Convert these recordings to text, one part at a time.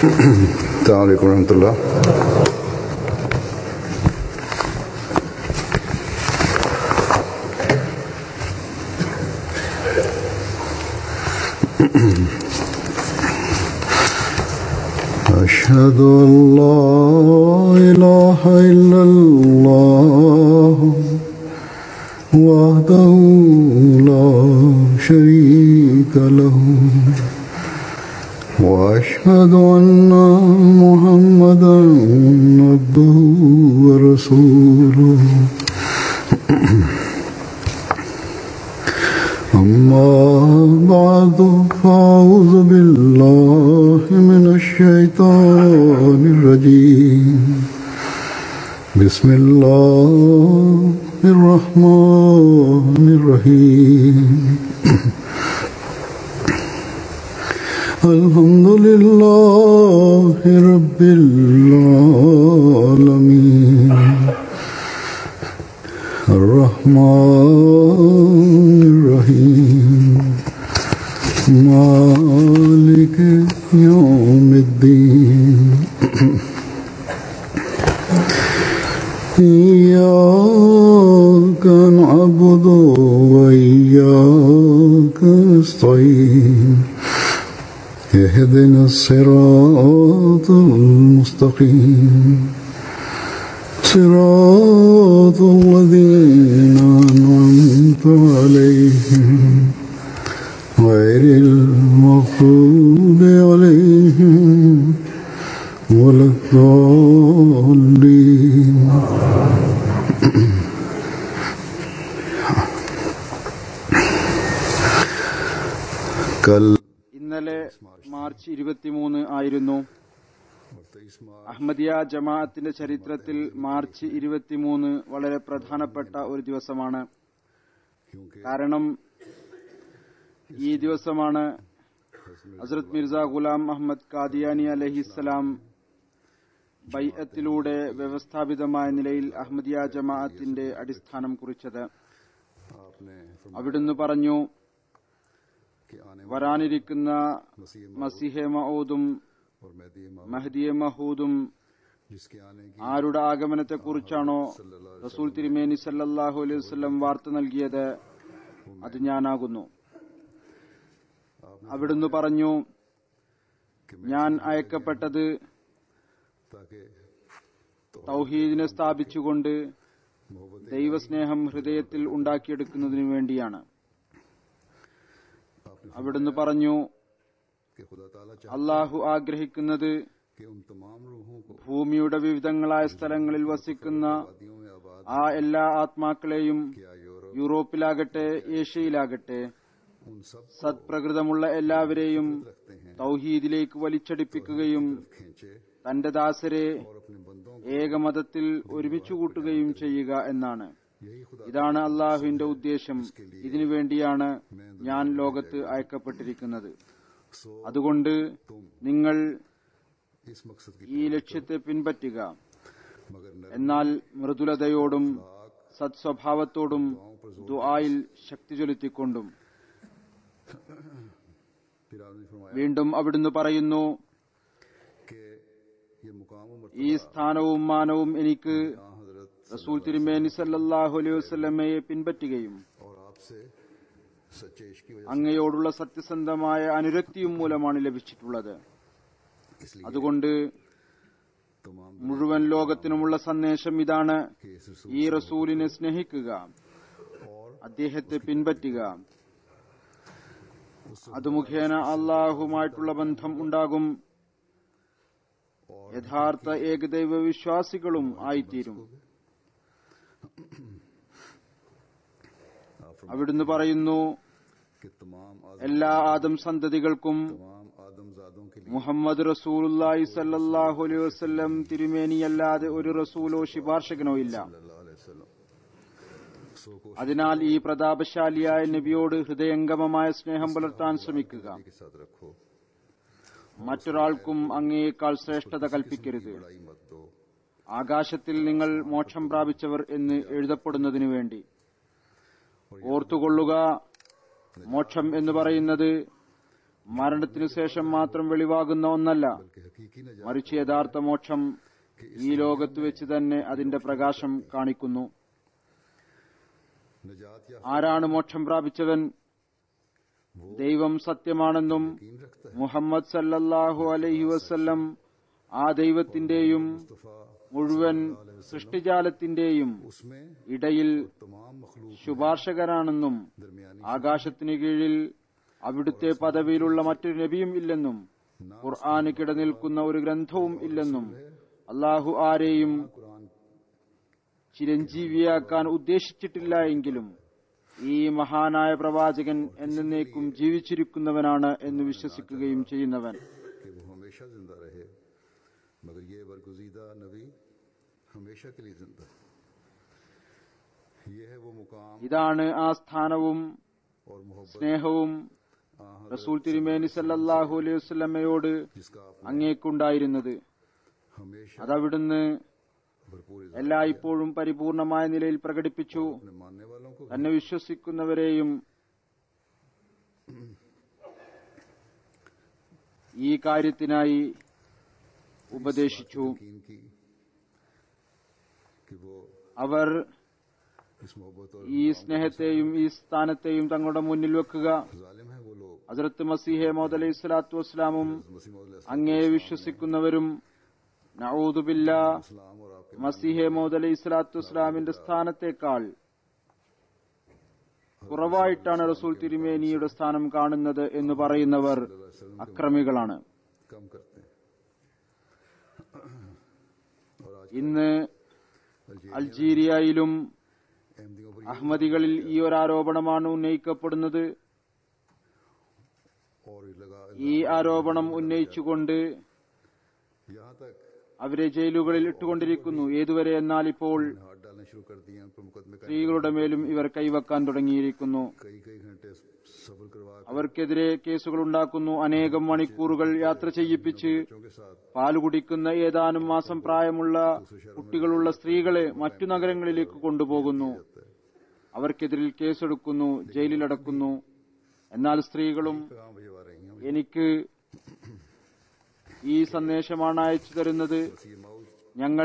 السلام عليكم ورحمة الله أشهد أن لا إله إلا الله وحده لا شريك له وأشهد أن محمدا عبده ورسوله أما بعد فأعوذ بالله من الشيطان الرجيم بسم الله الرحمن الرحيم الحمد لله رب العالمين الرحمن الرحيم مالك يوم الدين إياك نعبد وإياك نستعين اهدنا الصراط المستقيم صراط الذين أنعمت عليهم غير المغضوب عليهم ولا الضالين कल ഇന്നലെ മാർച്ച് ഇരുപത്തിമൂന്ന് ആയിരുന്നു അഹമ്മദിയ ജമാഅത്തിന്റെ ചരിത്രത്തിൽ മാർച്ച് ഇരുപത്തിമൂന്ന് വളരെ പ്രധാനപ്പെട്ട ഒരു ദിവസമാണ് കാരണം ഈ ദിവസമാണ് ഹസ്രത് മിർസ ഗുലാം അഹമ്മദ് കാദിയാനി അലഹിസ്സലാം ബൈഅത്തിലൂടെ വ്യവസ്ഥാപിതമായ നിലയിൽ അഹമ്മദിയ ജമാഅത്തിന്റെ അടിസ്ഥാനം കുറിച്ചത് आपने അവിടുന്ന് പറഞ്ഞു कि आने വരാനിരിക്കുന്ന മസിഹെ മഹൂദും और मेहदी इमाम മഹദിയെ മഹൂദും जिसके आने की ആരുടെ ആഗമനത്തെക്കുറിച്ചാണോ റസൂൽ തിരുമേനി സല്ലല്ലാഹു അലൈഹി വസല്ലം വാർത്ത നൽകിയത് അത് ഞാനാകുന്നു അവിടുന്ന് പറഞ്ഞു ഞാൻ അയക്കപ്പെട്ടത് ताकि തൗഹീദിനെ സ്ഥാപിച്ചുകൊണ്ട് ദൈവസ്നേഹം ഹൃദയത്തിൽ ഉണ്ടാക്കിയെടുക്കുന്നതിനു വേണ്ടിയാണ് അവിടുന്ന് പറഞ്ഞു कि खुदा ताला चाहता അള്ളാഹു ആഗ്രഹിക്കുന്നത് कि उन तमाम रूहों को ഭൂമിയുടെ വിവിധങ്ങളായ സ്ഥലങ്ങളിൽ വസിക്കുന്ന वादियों में आबाद ആ എല്ലാ ആത്മാക്കളെയും किया यूरोप യൂറോപ്പിലാകട്ടെ ഏഷ്യയിലാകട്ടെ उन सब സത്പ്രകൃതമുള്ള എല്ലാവരെയും रखते हैं തൗഹീദിലേക്ക് വലിച്ചടിപ്പിക്കുകയും खींचे തന്റെ ദാസരെ और अपने बंदों को ഏകമതത്തിൽ ഒരുമിച്ചു കൂട്ടുകയും ചെയ്യുക എന്നാണ് यही खुदा ഇതാണ് അള്ളാഹുവിന്റെ ഉദ്ദേശം ഇതിനു വേണ്ടിയാണ് ഞാൻ ലോകത്ത് അയക്കപ്പെട്ടിരിക്കുന്നത് सो അതുകൊണ്ട് तुम നിങ്ങൾ इस मकसद की ഈ ലക്ഷ്യത്തെ പിൻപറ്റുക मगर नर എന്നാൽ മൃദുലതയോടും സത്സ്വഭാവത്തോടും ദുആയിൽ ശക്തി ചെലുത്തിക്കൊണ്ടും फिर आपने फरमाया വീണ്ടും അവിടുന്ന് പറയുന്നു कि ये मुकाम व ഈ സ്ഥാനവും മാനവും എനിക്ക് मर्तबा हजरत റസൂൽ തിരുമേനി സല്ലല്ലാഹു അലൈഹി വസല്ലമയെ പിൻപറ്റുകയും और आपसे सच्चे इश्क की वजह അങ്ങയോടുള്ള സത്യസന്ധമായ അനുരക്തിയും മൂലമാണ് ലഭിച്ചിട്ടുള്ളത് से इसलिए അതുകൊണ്ട് तमाम മുഴുവൻ ലോകത്തിനുമുള്ള സന്ദേശം ഇതാണ് के इस रसूल ഈ റസൂലിനെ സ്നേഹിക്കുക और അദ്ദേഹത്തെ പിൻപറ്റുക അത് മുഖേന അള്ളാഹുമായിട്ടുള്ള ബന്ധം ഉണ്ടാകും യഥാർത്ഥ ഏകദൈവ വിശ്വാസികളും ആയിത്തീരും आप फरमाया അവിടുന്ന് പറയുന്നു कि तमाम आदम എല്ലാ ആദം സന്തതികൾക്കും तमाम आदमजादों के लिए മുഹമ്മദ് റസൂലുല്ലാഹി സല്ലല്ലാഹു അലൈഹി വസല്ലം തിരുമേനിയല്ലാതെ ഒരു റസൂലോ ശുപാർശകനോ ഇല്ല सल्लल्लाहु अलैहि वसल्लम सो को അതിനാൽ ഈ പ്രതാപശാലിയായ നബിയോട് ഹൃദയംഗമമായ സ്നേഹം പുലർത്താൻ ശ്രമിക്കുക के साथ रखो മറ്റൊരാൾക്കും അങ്ങയേക്കാൾ ശ്രേഷ്ഠത കൽപ്പിക്കരുത് बड़ाई मत दो ആകാശത്തിൽ നിങ്ങൾ മോക്ഷം പ്രാപിച്ചവർ എന്ന് എഴുതപ്പെടുന്നതിനു വേണ്ടി ഓർത്തുകൊള്ളുക മോക്ഷം എന്ന് പറയുന്നത് മരണത്തിനു ശേഷം മാത്രം വെളിവാകുന്ന ഒന്നല്ല बल्कि हकीकी नजात മറിച്ച് യഥാർത്ഥ മോക്ഷം ഈ ലോകത്ത് വെച്ച് തന്നെ അതിന്റെ പ്രകാശം കാണിക്കുന്നു नजात या ആരാണ് മോക്ഷം പ്രാപിച്ചവൻ ദൈവം സത്യമാണെന്നും यकीन रखता है മുഹമ്മദ് സല്ലല്ലാഹു അലൈഹി വസല്ലം ആ ദൈവത്തിന്റെയും मुस्तफ़ा മുഴുവൻ സൃഷ്ടിജാലത്തിന്റെയും उसमें ഇടയിൽ तमाम मखलूक ശുപാർശകരാണെന്നും दरमियानी ആകാശത്തിനു കീഴിൽ അവിടുത്തെ പദവിയിലുള്ള മറ്റൊരു നബിയും ഇല്ലെന്നും ഖുർആന് കിടനിൽക്കുന്ന ഒരു ഗ്രന്ഥവും ഇല്ലെന്നും അള്ളാഹു ആരെയും कुरान ചിരഞ്ജീവിയാക്കാൻ ഉദ്ദേശിച്ചിട്ടില്ല എങ്കിലും ഈ മഹാനായ പ്രവാചകൻ എന്നേക്കും ജീവിച്ചിരിക്കുന്നവനാണ് എന്ന് വിശ്വസിക്കുകയും ചെയ്യുന്നവൻ कि वो हमेशा जिंदा रहे मगर ये बरगुजीदा नबी हमेशा के लिए जिंदा है ये है वो मुकाम ഇതാണ് ആ സ്ഥാനവും और मोहब्बत സ്നേഹവും आ हज़रत റസൂൽ തിരുമേനി സല്ലല്ലാഹു അലൈഹി വസല്ലമയോട് जिसका आपने അങ്ങേക്കുണ്ടായിരുന്നത് हमेशा അതവിടുന്ന് भरपूर इज़्ज़त എല്ലായ്പ്പോഴും പരിപൂർണമായ നിലയിൽ പ്രകടിപ്പിച്ചു अपने मानने वालों को തന്നെ വിശ്വസിക്കുന്നവരെയും ഈ കാര്യത്തിനായി ഉപദേശിച്ചു यकीन की कि वो അവർ इस मोहब्बत और ഈ സ്നേഹത്തെയും ഈ സ്ഥാനത്തെയും തങ്ങളുടെ മുന്നിൽ വെക്കുക जालिम है वो लोग ഹസ്രത്ത് മസീഹെ മോദ് അലൈഹി സ്വലാത്തു വസ്സലാമും मसीह मौद അങ്ങേ വിശ്വസിക്കുന്നവരും നഊദുബില്ല इस्लाम और आपके മസീഹെ മോദ് അലൈഹി സ്വലാത്തു വസ്സലാമിന്റെ സ്ഥാനത്തേക്കാൾ കുറവായിട്ടാണ് റസൂൽ തിരുമേനിയുടെ സ്ഥാനം കാണുന്നത് എന്ന് പറയുന്നവർ അക്രമികളാണ് कम करते हैं और आज ഇന്ന് അൾജീരിയയിലും अहमदियों पर അഹമ്മദികളിൽ ഈ ഒരു ആരോപണമാണ് ഉന്നയിക്കപ്പെടുന്നത് और ये लगा ഈ ആരോപണം ഉന്നയിച്ചുകൊണ്ട് यहाँ तक അവരെ ജയിലുകളിൽ ഇട്ടുകൊണ്ടിരിക്കുന്നു ഏതുവരെ എന്നാൽ ഇപ്പോൾ हाथ डालने शुरू कर दिए हैं, उन पर मुकदमे का സ്ത്രീകളുടെ മേലും ഇവർ കൈവക്കാൻ തുടങ്ങിയിരിക്കുന്നു कई कई घंटे सफर करवा कर അവർക്കെതിരെ കേസുകൾ ഉണ്ടാക്കുന്നു അനേകം മണിക്കൂറുകൾ യാത്ര ചെയ്യിപ്പിച്ച് बच्चों के साथ പാല് കുടിക്കുന്ന ഏതാനും മാസം പ്രായമുള്ള കുട്ടികളുള്ള സ്ത്രീകളെ മറ്റു നഗരങ്ങളിലേക്ക് കൊണ്ടുപോകുന്നു അവർക്കെതിരിൽ കേസെടുക്കുന്നു ജയിലിലടക്കുന്നു എന്നാൽ സ്ത്രീകളും पैगाम भिजवा रही हैं എനിക്ക് ഈ സന്ദേശമാണ് അയച്ചു തരുന്നത് मसीह मौत ഞങ്ങൾ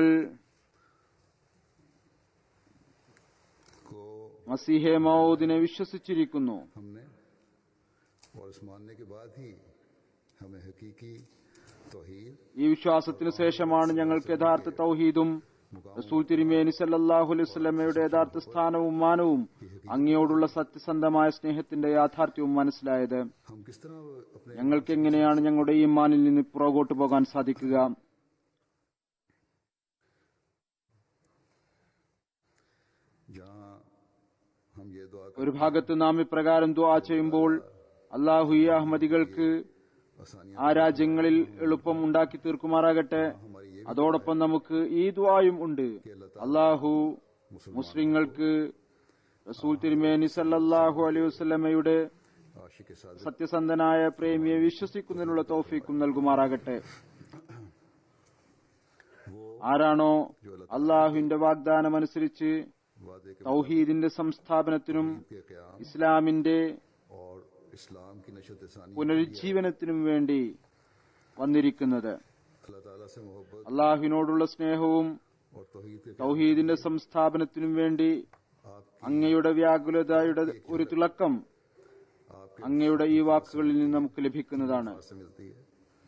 को മസീഹെ മൗദിനെ വിശ്വസിച്ചിരിക്കുന്നു हमने और इस मानने के बाद ही हमें हकीकी तोहीद ഈ വിശ്വാസത്തിന് ശേഷമാണ് ഞങ്ങൾക്ക് യഥാർത്ഥ തൗഹീദും റസൂൽ തിരുമേനി സല്ലല്ലാഹു അലൈഹി വസല്ലമയുടെ യഥാർത്ഥ സ്ഥാനവും മാനവും അങ്ങയോടുള്ള സത്യസന്ധമായ സ്നേഹത്തിന്റെ യാഥാർത്ഥ്യവും മനസ്സിലായത് हम किस तरह अपने ഞങ്ങൾക്ക് എങ്ങനെയാണ് ഞങ്ങളുടെ ഈ മാനിൽ നിന്ന് പുറകോട്ട് പോകാൻ സാധിക്കുക जहाँ हम ये दुआ ഒരു ഭാഗത്ത് നാം ഇപ്രകാരം ദുആ ചെയ്യുമ്പോൾ അള്ളാഹു ഈ അഹമ്മദികൾക്ക് आसानियां ആ രാജ്യങ്ങളിൽ എളുപ്പം ഉണ്ടാക്കി തീർക്കുമാറാകട്ടെ हमारी ये അതോടൊപ്പം നമുക്ക് ഈ ദുആയും ഉണ്ട് അള്ളാഹു മുസ്ലിങ്ങൾക്ക് റസൂൽ തിരുമേനി സല്ലല്ലാഹു അലൈഹി വസല്ലമയുടെ आशिक साथ സത്യസന്ധനായ പ്രേമിയെ വിശ്വസിക്കുന്നതിനുള്ള തോഫീക്കും നൽകുമാറാകട്ടെ ആരാണോ അള്ളാഹുവിന്റെ വാഗ്ദാനം അനുസരിച്ച് वादे के തൗഹീദിന്റെ സംസ്ഥാപനത്തിനും के क्याम ഇസ്ലാമിന്റെ और इस्लाम की नशत सानी പുനരുജ്ജീവനത്തിനും വേണ്ടി വന്നിരിക്കുന്നത് अल्लाह ताला से मोहब्बत അള്ളാഹുവിനോടുള്ള സ്നേഹവും और तोहीद के തൗഹീദിന്റെ സംസ്ഥാപനത്തിനും വേണ്ടി അങ്ങയുടെ വ്യാകുലതയുടെ ഒരു തിളക്കം आपके അങ്ങയുടെ ഈ വാക്കുകളിൽ നിന്ന് നമുക്ക് ലഭിക്കുന്നതാണ് पास से मिलती है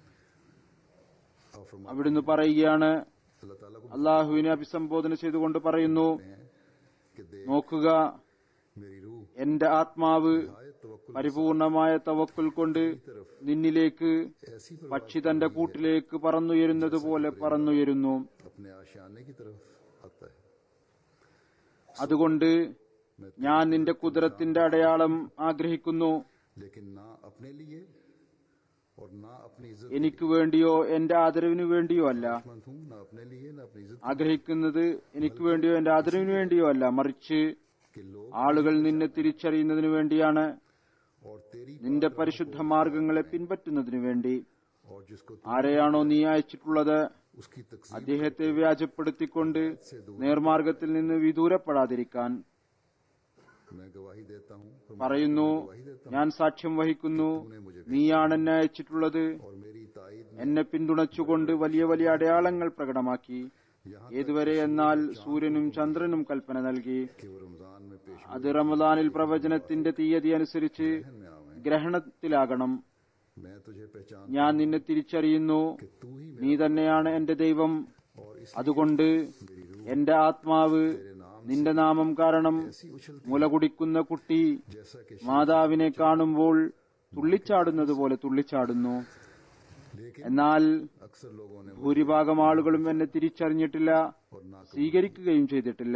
और फरमाते അവിടുന്ന് പറയുകയാണ് हैं, अल्लाह ताला को അള്ളാഹുവിനെ അഭിസംബോധന ചെയ്തുകൊണ്ട് പറയുന്നു हैं कि दे നോക്കുക मेरी रूह എന്റെ ആത്മാവ് आए तवक्कुल പരിപൂർണമായ തവക്കുൽ കൊണ്ട് നിന്നിലേക്ക് ऐसी पर പക്ഷി തന്റെ കൂട്ടിലേക്ക് പറന്നുയരുന്നത് പോലെ പറന്നുയരുന്നു अपने आशाने की तरफ आता है അതുകൊണ്ട് ഞാൻ നിന്റെ കുതിരത്തിന്റെ അടയാളം ആഗ്രഹിക്കുന്നു लेकिन ना अपने लिए और ना अपनी इज्जत എനിക്ക് വേണ്ടിയോ എന്റെ ആദരവിനു വേണ്ടിയോ അല്ല मंद हूं ना अपने लिए ना अपनी इज्जत ആഗ്രഹിക്കുന്നത് എനിക്ക് വേണ്ടിയോ എന്റെ ആദരവിനു വേണ്ടിയോ അല്ല മറിച്ച് के लोग ആളുകൾ നിന്നെ തിരിച്ചറിയുന്നതിനു വേണ്ടിയാണ് और तेरी നിന്റെ പരിശുദ്ധ മാർഗങ്ങളെ പിൻപറ്റുന്നതിനു വേണ്ടി और जिसको तू ആരെയാണോ നീ അയച്ചിട്ടുള്ളത് उसकी तकसीम അദ്ദേഹത്തെ വ്യാജപ്പെടുത്തിക്കൊണ്ട് നേർമാർഗത്തിൽ നിന്ന് വിദൂരപ്പെടാതിരിക്കാൻ मैं गवाही देता हूँ और പറയുന്നു गवाही देता ഞാൻ സാക്ഷ്യം വഹിക്കുന്നു നീയാണ് എന്നെ അയച്ചിട്ടുള്ളത് हूँ और मेरी ताईद में എന്നെ പിന്തുണച്ചുകൊണ്ട് വലിയ വലിയ അടയാളങ്ങൾ പ്രകടമാക്കി यहाँ ഏതുവരെ എന്നാൽ സൂര്യനും ചന്ദ്രനും കൽപ്പന നൽകി कि वो रमजान में पेश അത് റമദാനിൽ പ്രവചനത്തിന്റെ തീയതി അനുസരിച്ച് में आवे ഗ്രഹണത്തിലാകണം मैं तुझे पहचान ഞാൻ നിന്നെ തിരിച്ചറിയുന്നു कि तू ही നീ തന്നെയാണ് എന്റെ ദൈവം और इस അതുകൊണ്ട് എന്റെ ആത്മാവ് നിന്റെ നാമം കാരണം ऐसी उछलती മുല കുടിക്കുന്ന കുട്ടി जैसा कि മാതാവിനെ കാണുമ്പോൾ തുള്ളിച്ചാടുന്നത് പോലെ തുള്ളിച്ചാടുന്നു लेकिन എന്നാൽ अक्सर लोगों ने ഭൂരിഭാഗം ആളുകളും എന്നെ തിരിച്ചറിഞ്ഞിട്ടില്ല और ना സ്വീകരിക്കുകയും ചെയ്തിട്ടില്ല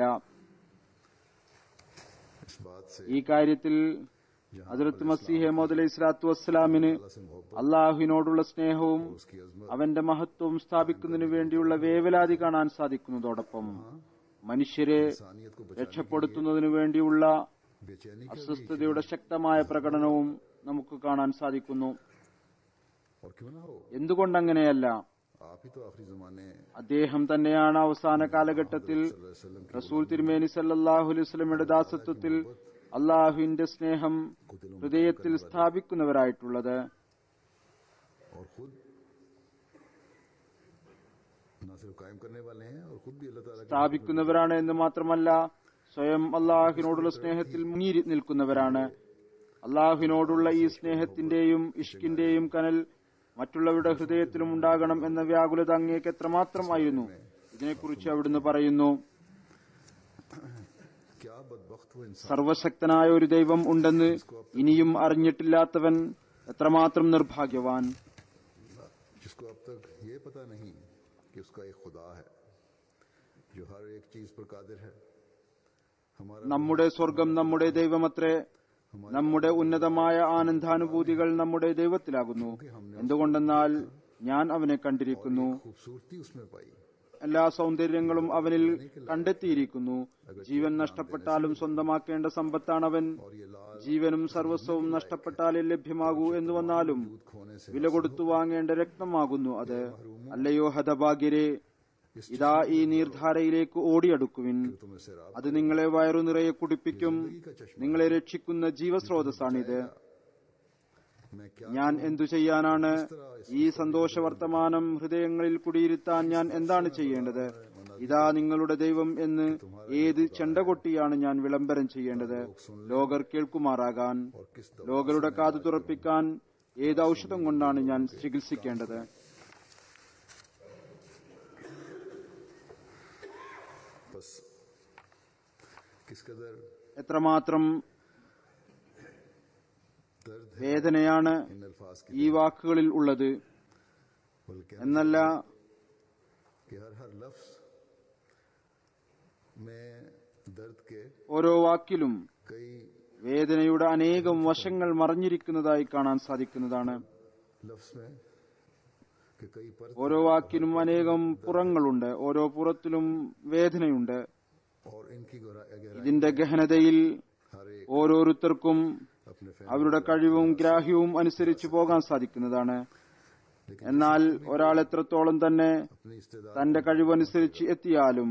इस बात से ഈ കാര്യത്തിൽ ഹജറത്ത് മസീഹെ മോദ് ഇസ്ലാത്തു വസ്സലാമിന് अल्लाह से मोहब्बत അള്ളാഹുവിനോടുള്ള സ്നേഹവും उसकी अजमत അവന്റെ മഹത്വവും സ്ഥാപിക്കുന്നതിനു വേണ്ടിയുള്ള വേവലാതി കാണാൻ സാധിക്കുന്നതോടൊപ്പം മനുഷ്യരെ इंसानियत को बचा രക്ഷപ്പെടുത്തുന്നതിനു വേണ്ടിയുള്ള बेचैनी का അസ്വസ്ഥതയുടെ ശക്തമായ പ്രകടനവും നമുക്ക് കാണാൻ സാധിക്കുന്നു और क्यों ना हो എന്തുകൊണ്ടങ്ങനെയല്ല आप ही तो आखिरी जमाने അദ്ദേഹം തന്നെയാണ് അവസാന കാലഘട്ടത്തിൽ वसल्लम की റസൂൽ തിരുമേനി സല്ലാഹു അലൈഹി സ്വലമയുടെ ദാസത്വത്തിൽ അള്ളാഹുവിന്റെ സ്നേഹം ഹൃദയത്തിൽ സ്ഥാപിക്കുന്നവരായിട്ടുള്ളത് और खुद न सिर्फ कायम करने वाले हैं और खुद भी अल्लाह ताला के സ്ഥാപിക്കുന്നവരാണ് എന്ന് മാത്രമല്ല സ്വയം അള്ളാഹുവിനോടുള്ള സ്നേഹത്തിൽ മുങ്ങി നിൽക്കുന്നവരാണ് അള്ളാഹുവിനോടുള്ള ഈ സ്നേഹത്തിന്റെയും ഇഷ്കിന്റെയും കനൽ മറ്റുള്ളവരുടെ ഹൃദയത്തിലും ഉണ്ടാകണം എന്ന വ്യാകുലത അങ്ങേക്ക് എത്രമാത്രമായിരുന്നു ഇതിനെക്കുറിച്ച് അവിടുന്ന് പറയുന്നു क्या बदबख्त वो इंसान സർവശക്തനായ ഒരു ദൈവം ഉണ്ടെന്ന് ഇനിയും അറിഞ്ഞിട്ടില്ലാത്തവൻ എത്രമാത്രം നിർഭാഗ്യവാൻ जिसको अब तक ये पता नहीं कि उसका एक खुदा है जो हर एक चीज पर कादिर है हमारा നമ്മുടെ സ്വർഗം നമ്മുടെ ദൈവമത്രേ നമ്മുടെ ഉന്നതമായ ആനന്ദാനുഭൂതികൾ നമ്മുടെ ദൈവത്തിലാകുന്നു എന്തുകൊണ്ടെന്നാൽ ഞാൻ അവനെ കണ്ടിരിക്കുന്നു खूबसूरती उसमें पाई എല്ലാ സൗന്ദര്യങ്ങളും അവനിൽ കണ്ടെത്തിയിരിക്കുന്നു ജീവൻ നഷ്ടപ്പെട്ടാലും സ്വന്തമാക്കേണ്ട സമ്പത്താണവൻ और ये लाल ജീവനും സർവസ്വവും നഷ്ടപ്പെട്ടാലേ ലഭ്യമാകൂ എന്ന് വന്നാലും दूध खोने से വില കൊടുത്തു വാങ്ങേണ്ട രക്തമാകുന്നു അത് അല്ലയോ ഹതഭാഗ്യരെ ഇതാ ഈ നീർധാരയിലേക്ക് ഓടിയടുക്കുവിൻ तुम्हें सिराब അത് നിങ്ങളെ വയറു നിറയെ കുടിപ്പിക്കും का चश्मा നിങ്ങളെ രക്ഷിക്കുന്ന ജീവസ്രോതസ്സാണിത് मैं क्या ഞാൻ എന്തു ചെയ്യാനാണ് ഈ സന്തോഷ വർത്തമാനം ഹൃദയങ്ങളിൽ കുടിയിരുത്താൻ ഞാൻ എന്താണ് ചെയ്യേണ്ടത് ഇതാ നിങ്ങളുടെ ദൈവം എന്ന് ഏത് ചെണ്ടകൊട്ടിയാണ് ഞാൻ വിളംബരം ചെയ്യേണ്ടത് ലോകർ കേൾക്കുമാറാകാൻ और किस दवा ലോകരുടെ കാതു തുറപ്പിക്കാൻ ഏത് ഔഷധം കൊണ്ടാണ് ഞാൻ ചികിത്സിക്കേണ്ടത് बस किस कदर എത്രമാത്രം दर्द है വേദനയാണ് इन अल्फाज की ഈ വാക്കുകളിൽ ഉള്ളത് बल्कि എന്നല്ല कि हर हर लफ्ज में दर्द के ഓരോ വാക്കിലും कई വേദനയുടെ അനേകം വശങ്ങൾ മറഞ്ഞിരിക്കുന്നതായി കാണാൻ സാധിക്കുന്നതാണ് लफ्ज में कि कई पर ഓരോ വാക്കിനും അനേകം പുറങ്ങളുണ്ട് ഓരോ പുറത്തിലും വേദനയുണ്ട് और इनकी गहरा- गहराई ഇതിന്റെ ഗഹനതയിൽ हर एक ഓരോരുത്തർക്കും अपने फैन അവരുടെ കഴിവും ഗ്രാഹ്യവും അനുസരിച്ച് പോകാൻ സാധിക്കുന്നതാണ് എന്നാൽ ഒരാൾ എത്രത്തോളം തന്നെ अपनी इस्तेदाद തന്റെ കഴിവനുസരിച്ച് എത്തിയാലും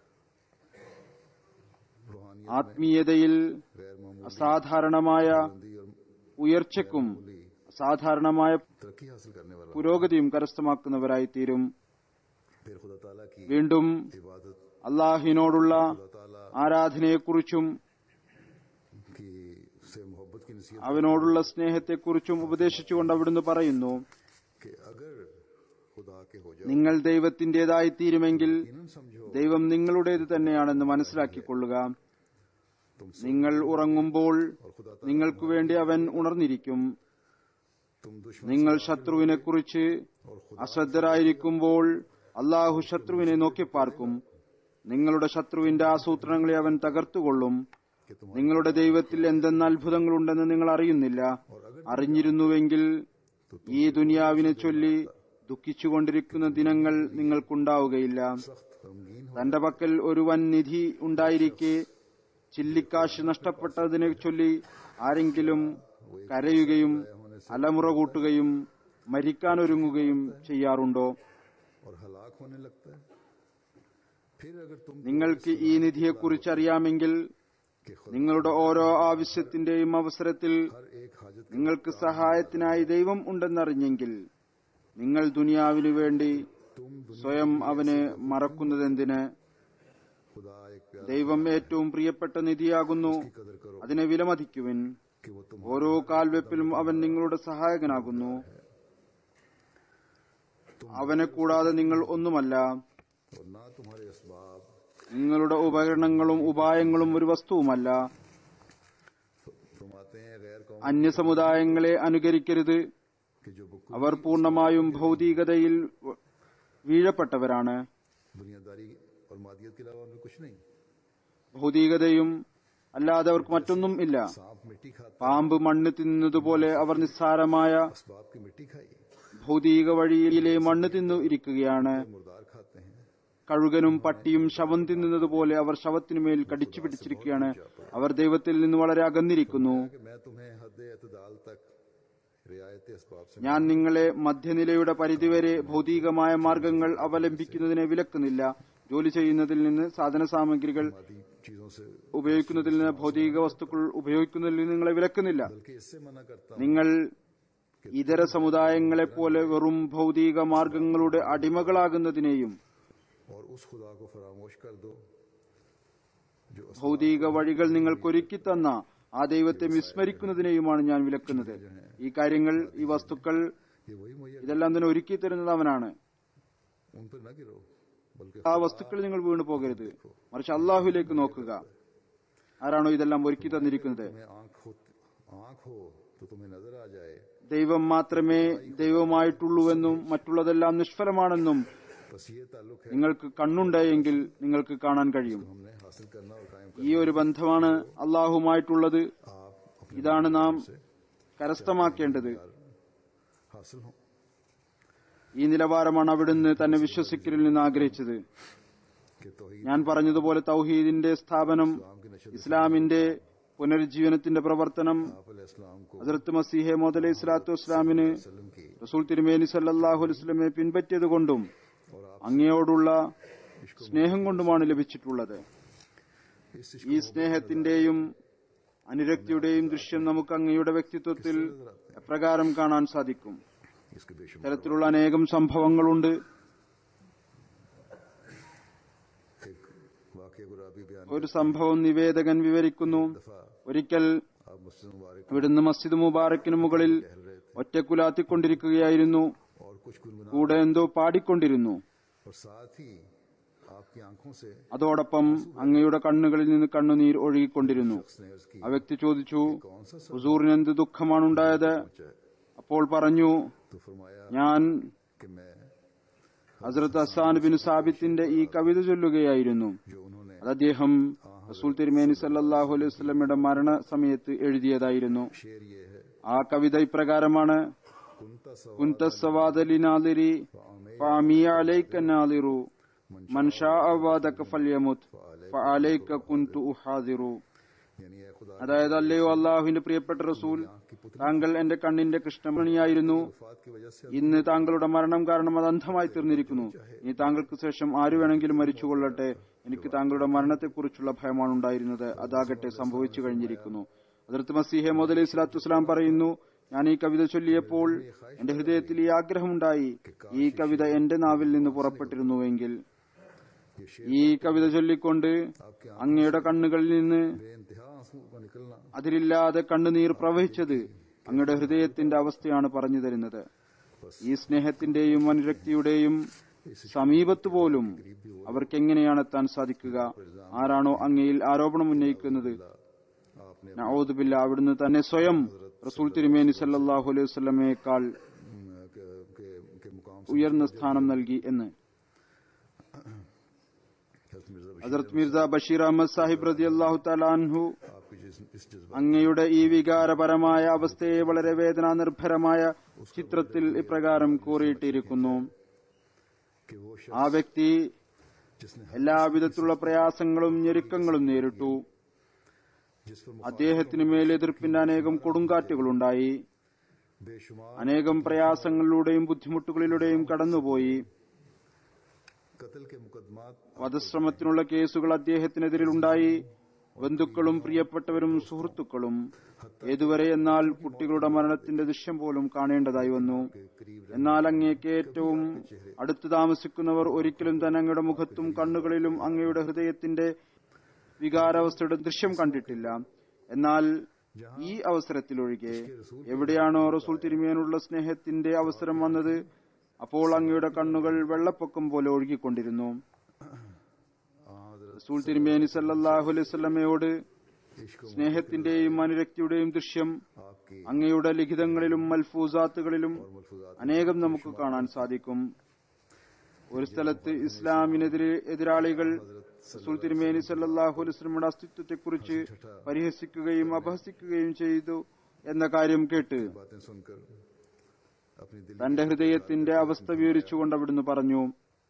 रूहानियत ആത്മീയതയിൽ गैर मामूली അസാധാരണമായ बुलंदी और ഉയർച്ചയ്ക്കും അസാധാരണമായ तरक्की हासिल करने वाला പുരോഗതിയും കരസ്ഥമാക്കുന്നവരായി തീരും फिर खुदा ताला की വീണ്ടും इबादत അള്ളാഹിനോടുള്ള खुदा ताला ആരാധനയെക്കുറിച്ചും की से मोहब्बत की नसीहत അവനോടുള്ള സ്നേഹത്തെക്കുറിച്ചും ഉപദേശിച്ചുകൊണ്ട് അവിടുന്ന് പറയുന്നു कि अगर खुदा के हो जाओ നിങ്ങൾ ദൈവത്തിന്റേതായി തീരുമെങ്കിൽ यकीनन समझो ദൈവം നിങ്ങളുടേത് തന്നെയാണെന്ന് മനസ്സിലാക്കിക്കൊള്ളുക तुम നിങ്ങൾ ഉറങ്ങുമ്പോൾ और खुदा ताला നിങ്ങൾക്കു വേണ്ടി അവൻ ഉണർന്നിരിക്കും तुम दुश्मन നിങ്ങൾ ശത്രുവിനെക്കുറിച്ച് और खुदा അശ്രദ്ധരായിരിക്കുമ്പോൾ അള്ളാഹു ശത്രുവിനെ നോക്കിപ്പാർക്കും നിങ്ങളുടെ ശത്രുവിന്റെ ആസൂത്രണങ്ങളെ അവൻ തകർത്തുകൊള്ളും कि तुम നിങ്ങളുടെ ദൈവത്തിൽ എന്തെന്ന് അത്ഭുതങ്ങളുണ്ടെന്ന് നിങ്ങൾ അറിയുന്നില്ല അറിഞ്ഞിരുന്നുവെങ്കിൽ ഈ ദുനിയാവിനെ ചൊല്ലി ദുഃഖിച്ചുകൊണ്ടിരിക്കുന്ന ദിനങ്ങൾ നിങ്ങൾക്കുണ്ടാവുകയില്ല सख्त गमगीन हो തന്റെ പക്കൽ ഒരു വൻ നിധി ഉണ്ടായിരിക്കെ ചില്ലിക്കാശ് നഷ്ടപ്പെട്ടതിനെ ചൊല്ലി ആരെങ്കിലും കരയുകയും അലമുറ കൂട്ടുകയും മരിക്കാനൊരുങ്ങുകയും ചെയ്യാറുണ്ടോ और हलाक होने लगता है फिर अगर तुम നിങ്ങൾക്ക് ഈ നിധിയെക്കുറിച്ച് അറിയാമെങ്കിൽ कि खुद നിങ്ങളുടെ ഓരോ ആവശ്യത്തിന്റെയും അവസരത്തിൽ हर एक हाजत के നിങ്ങൾക്ക് സഹായത്തിനായി ദൈവം ഉണ്ടെന്നറിഞ്ഞെങ്കിൽ നിങ്ങൾ ദുനിയാവിനു വേണ്ടി तुम दुनिया സ്വയം അവന് മറക്കുന്നതെന്തിന് खुदा एक प्यार ദൈവം ഏറ്റവും പ്രിയപ്പെട്ട നിധിയാകുന്നു की कदर करो അതിനെ വിലമതിക്കുവിൻ कि वो तुम ഓരോ കാൽവെപ്പിലും അവൻ നിങ്ങളുടെ സഹായകനാകുന്നു അവനെ കൂടാതെ നിങ്ങൾ ഒന്നുമല്ല और ना तुम्हारे असबाब നിങ്ങളുടെ ഉപകരണങ്ങളും ഉപായങ്ങളും ഒരു വസ്തുവുമല്ല फरमाते हैं गैर कौम അന്യ സമുദായങ്ങളെ അനുകരിക്കരുത് कि जो बुक അവർ പൂർണ്ണമായും ഭൗതികതയിൽ വീഴപ്പെട്ടവരാണ് दुनियादारी और मादियत के अलावा उनमें कुछ नहीं ഭൗതികതയും അല്ലാതെ അവർക്ക് മറ്റൊന്നും ഇല്ല सांप मिट्टी खाता പാമ്പ് മണ്ണ് തിന്നുന്നതുപോലെ അവർ നിസ്സാരമായ असबाब की मिट्टी खाई ഭൗതിക വഴിയിലെ മണ്ണ് തിന്നു ഇരിക്കുകയാണ് मुर्दार खाते हैं കഴുകനും പട്ടിയും ശവം തിന്നുന്നത് പോലെ അവർ ശവത്തിനുമേൽ കടിച്ചു പിടിച്ചിരിക്കുകയാണ് അവർ ദൈവത്തിൽ നിന്ന് വളരെ അകന്നിരിക്കുന്നു कि मैं तुम्हें हद एतदाल तक रियायत असबाब से ഞാൻ നിങ്ങളെ മധ്യനിലയുടെ പരിധിവരെ ഭൗതികമായ മാർഗങ്ങൾ അവലംബിക്കുന്നതിനെ വിലക്കുന്നില്ല ജോലി ചെയ്യുന്നതിൽ നിന്ന് സാധന സാമഗ്രികൾ मादी चीजों से ഉപയോഗിക്കുന്നതിൽ നിന്ന് ഭൗതിക വസ്തുക്കൾ ഉപയോഗിക്കുന്നതിൽ നിന്ന് നിങ്ങളെ വിലക്കുന്നില്ല बल्कि इससे मना करता हूं നിങ്ങൾ ഇതര സമുദായങ്ങളെപ്പോലെ വെറും ഭൗതിക മാർഗങ്ങളുടെ അടിമകളാകുന്നതിനെയും और उस खुदा को फरामोश कर दो जो असबाब ഭൗതിക വഴികൾ നിങ്ങൾക്കൊരുക്കി തന്ന ആ ദൈവത്തെ വിസ്മരിക്കുന്നതിനെയുമാണ് ഞാൻ വിലക്കുന്നത് ഈ കാര്യങ്ങൾ ഈ വസ്തുക്കൾ ये वही मुहैया ഇതെല്ലാം തന്നെ ഒരുക്കി തരുന്നത് അവനാണ് उन पर न गिरो बल्कि ആ വസ്തുക്കളിൽ നിങ്ങൾ വീണു പോകരുത് മറിച്ച് അള്ളാഹുലേക്ക് നോക്കുക ആരാണോ ഇതെല്ലാം ഒരുക്കി തന്നിരിക്കുന്നത് तुम्हें आंख हो आंख हो तो तुम्हें नजर आ जाए ദൈവം മാത്രമേ ദൈവമായിട്ടുള്ളൂവെന്നും മറ്റുള്ളതെല്ലാം നിഷ്ഫലമാണെന്നും बस ये ताल्लुक है നിങ്ങൾക്ക് കണ്ണുണ്ടായെങ്കിൽ നിങ്ങൾക്ക് കാണാൻ കഴിയും जो हमने हासिल करना और कायम ഈ ഒരു ബന്ധമാണ് അള്ളാഹുമായിട്ടുള്ളത് करना आप अपने ഇതാണ് നാം കരസ്ഥമാക്കേണ്ടത് हासिल हो ഈ നിലവാരമാണ് അവിടുന്ന് തന്നെ വിശ്വസിക്കലിൽ നിന്ന് ആഗ്രഹിച്ചത് कि तोहीद ഞാൻ പറഞ്ഞതുപോലെ തൗഹീദിന്റെ സ്ഥാപനം इस्लाम की नशर ഇസ്ലാമിന്റെ പുനരുജ്ജീവനത്തിന്റെ പ്രവർത്തനം आप इस्लाम को ഹസരത്ത് മസീഹെ മോദ് അലൈഹി സ്വലാത്തു വസ്സലാമിന് वसल्लम की റസൂൽ തിരുമേനി സല്ലാഹു അലുസ്ലമെ പിൻപറ്റിയതുകൊണ്ടും और आप അങ്ങയോടുള്ള സ്നേഹം കൊണ്ടുമാണ് ലഭിച്ചിട്ടുള്ളത് इस ഈ സ്നേഹത്തിന്റെയും അനുരക്തിയുടെയും ദൃശ്യം നമുക്ക് അങ്ങയുടെ വ്യക്തിത്വത്തിൽ എപ്രകാരം കാണാൻ സാധിക്കും इसके बेशुमार ഇത്തരത്തിലുള്ള അനേകം സംഭവങ്ങളുണ്ട് एक वाक्य गुराबी बयान ഒരു സംഭവം നിവേദകൻ വിവരിക്കുന്നു दफा ഒരിക്കൽ आप मस्जिद मुबारक ഇവിടുന്ന് മസ്ജിദ് മുബാറക്കിന് മുകളിൽ टहल रहे थे ഒറ്റക്കുലാത്തിക്കൊണ്ടിരിക്കുകയായിരുന്നു और कुछ गुनगुना കൂടെ എന്തോ പാടിക്കൊണ്ടിരുന്നു और साथ ही आपकी आंखों से അതോടൊപ്പം അങ്ങയുടെ കണ്ണുകളിൽ നിന്ന് കണ്ണുനീർ ഒഴുകിക്കൊണ്ടിരുന്നു उसने अर्ज की ആ വ്യക്തി ചോദിച്ചു कौन सा सब ഹുസൂറിന് എന്ത് ദുഃഖമാണുണ്ടായത് है അപ്പോൾ പറഞ്ഞു तो फरमाया ഞാൻ कि मैं ഹസ്രത്ത് ഹസാൻ ബിൻ സാബിത്തിന്റെ ഈ കവിത ചൊല്ലുകയായിരുന്നു जो उन्होंने അത് അദ്ദേഹം റസൂൽ തിരുമേനി സല്ലാഹു അലൈഹി വസ്ലമയുടെ മരണ സമയത്ത് എഴുതിയതായിരുന്നു शेर ये है ആ കവിത ഇപ്രകാരമാണ് कुंता सवा കുന്ത സവാദലി നാദിരി ഫഅമിയ അലൈക നാദിറു മൻ ഷാഅ വാദക ഫല്യമുത് ഫഅലൈക കുന്തു ഉഹാദിറു यानी ए खुदा അതായത് അല്ലയോ അള്ളാഹുവിന്റെ പ്രിയപ്പെട്ട റസൂൽ താങ്കൾ എന്റെ കണ്ണിന്റെ കൃഷ്ണമണിയായിരുന്നു वफात की वजह से ഇന്ന് താങ്കളുടെ മരണം കാരണം അത് അന്ധമായി തീർന്നിരിക്കുന്നു ഇനി താങ്കൾക്ക് ശേഷം ആരു വേണമെങ്കിലും മരിച്ചുകൊള്ളട്ടെ എനിക്ക് താങ്കളുടെ മരണത്തെക്കുറിച്ചുള്ള ഭയമാണ് ഉണ്ടായിരുന്നത് അതാകട്ടെ സംഭവിച്ചു കഴിഞ്ഞിരിക്കുന്നു അതിർത്ത് മസീഹെ മോദ് അലൈഹി സ്വലാത്തു വസ്സലാം പറയുന്നു ഞാൻ ഈ കവിത ചൊല്ലിയപ്പോൾ എന്റെ ഹൃദയത്തിൽ ഈ ആഗ്രഹമുണ്ടായി ഈ കവിത എന്റെ നാവിൽ നിന്ന് പുറപ്പെട്ടിരുന്നുവെങ്കിൽ ये शेर ഈ കവിത ചൊല്ലിക്കൊണ്ട് അങ്ങയുടെ കണ്ണുകളിൽ നിന്ന് बेइंतहा आंसू का निकलना അതിരില്ലാതെ കണ്ണുനീർ പ്രവഹിച്ചത് അങ്ങയുടെ ഹൃദയത്തിന്റെ അവസ്ഥയാണ് പറഞ്ഞു തരുന്നത് ഈ സ്നേഹത്തിന്റെയും അനുരക്തിയുടെയും സമീപത്ത് പോലും അവർക്ക് എങ്ങനെയാണ് എത്താൻ സാധിക്കുക ആരാണോ അങ്ങയിൽ ആരോപണം ഉന്നയിക്കുന്നത് आपने നഊദുബില്ല അവിടുന്ന് തന്നെ സ്വയം റസൂൽ തിരുമേനി സല്ലല്ലാഹു അലൈഹി വസല്ലമയേക്കാൾ अम, के, के, के मुकाम से ഉയർന്ന സ്ഥാനം നൽകി എന്ന് हजरत मिर्जा बशीर ഹസരത് മിർസ ബഷീർ അഹമ്മദ് സാഹിബ് റതി അള്ളാഹു തലാൻഹു आपकी जिस इस जज्बा അങ്ങയുടെ ഈ വികാരപരമായ അവസ്ഥയെ വളരെ വേദനാനിർഭരമായ ചിത്രത്തിൽ ഇപ്രകാരം കൂറിയിട്ടിരിക്കുന്നു कि वो शख्स ആ വ്യക്തി जिसने എല്ലാവിധത്തിലുള്ള പ്രയാസങ്ങളും ഞെരുക്കങ്ങളും നേരിട്ടു जिस पर അദ്ദേഹത്തിന് മേൽ എതിർപ്പിന്റെ അനേകം കൊടുങ്കാറ്റുകളുണ്ടായി बेशुमार അനേകം പ്രയാസങ്ങളിലൂടെയും ബുദ്ധിമുട്ടുകളിലൂടെയും കടന്നുപോയി कत्ल के मुकदमात വധശ്രമത്തിനുള്ള കേസുകൾ അദ്ദേഹത്തിനെതിരിലുണ്ടായി ബന്ധുക്കളും പ്രിയപ്പെട്ടവരും സുഹൃത്തുക്കളും ഏതുവരെ എന്നാൽ കുട്ടികളുടെ മരണത്തിന്റെ ദൃശ്യം പോലും കാണേണ്ടതായി വന്നു के करीब എന്നാൽ അങ്ങേക്ക് ഏറ്റവും അടുത്ത് താമസിക്കുന്നവർ ഒരിക്കലും തന്നെ അങ്ങയുടെ മുഖത്തും കണ്ണുകളിലും അങ്ങയുടെ ഹൃദയത്തിന്റെ വികാരാവസ്ഥയുടെ ദൃശ്യം കണ്ടിട്ടില്ല എന്നാൽ ഈ അവസരത്തിലൊഴികെ എവിടെയാണോ റസൂൽ തിരുമേനുള്ള സ്നേഹത്തിന്റെ അവസരം വന്നത് അപ്പോൾ അങ്ങയുടെ കണ്ണുകൾ വെള്ളപ്പൊക്കം പോലെ ഒഴുകിക്കൊണ്ടിരുന്നു हजरत റസൂൽ തിരുമേനി സല്ലല്ലാഹു അലൈഹി വസല്ലമയോട് इश्क സ്നേഹത്തിന്റെയും അനുരക്തിയുടെയും ദൃശ്യം आपकी അങ്ങയുടെ ലിഖിതങ്ങളിലും മൽഫൂസാത്തുകളിലും और मलफूजात അനേകം നമുക്ക് കാണാൻ സാധിക്കും ഒരു സ്ഥലത്ത് ഇസ്ലാമിനെതിരെ എതിരാളികൾ റസൂൽ തിരുമേനി സല്ലല്ലാഹു അലൈഹി വസല്ലമയുടെ അസ്തിത്വത്തെക്കുറിച്ച് പരിഹസിക്കുകയും അപഹസിക്കുകയും ചെയ്തു എന്ന കാര്യം കേട്ട് बातें सुनकर अपनी दिल തന്റെ ഹൃദയത്തിന്റെ അവസ്ഥ വിവരിച്ചുകൊണ്ട് അവിടുന്ന് പറഞ്ഞു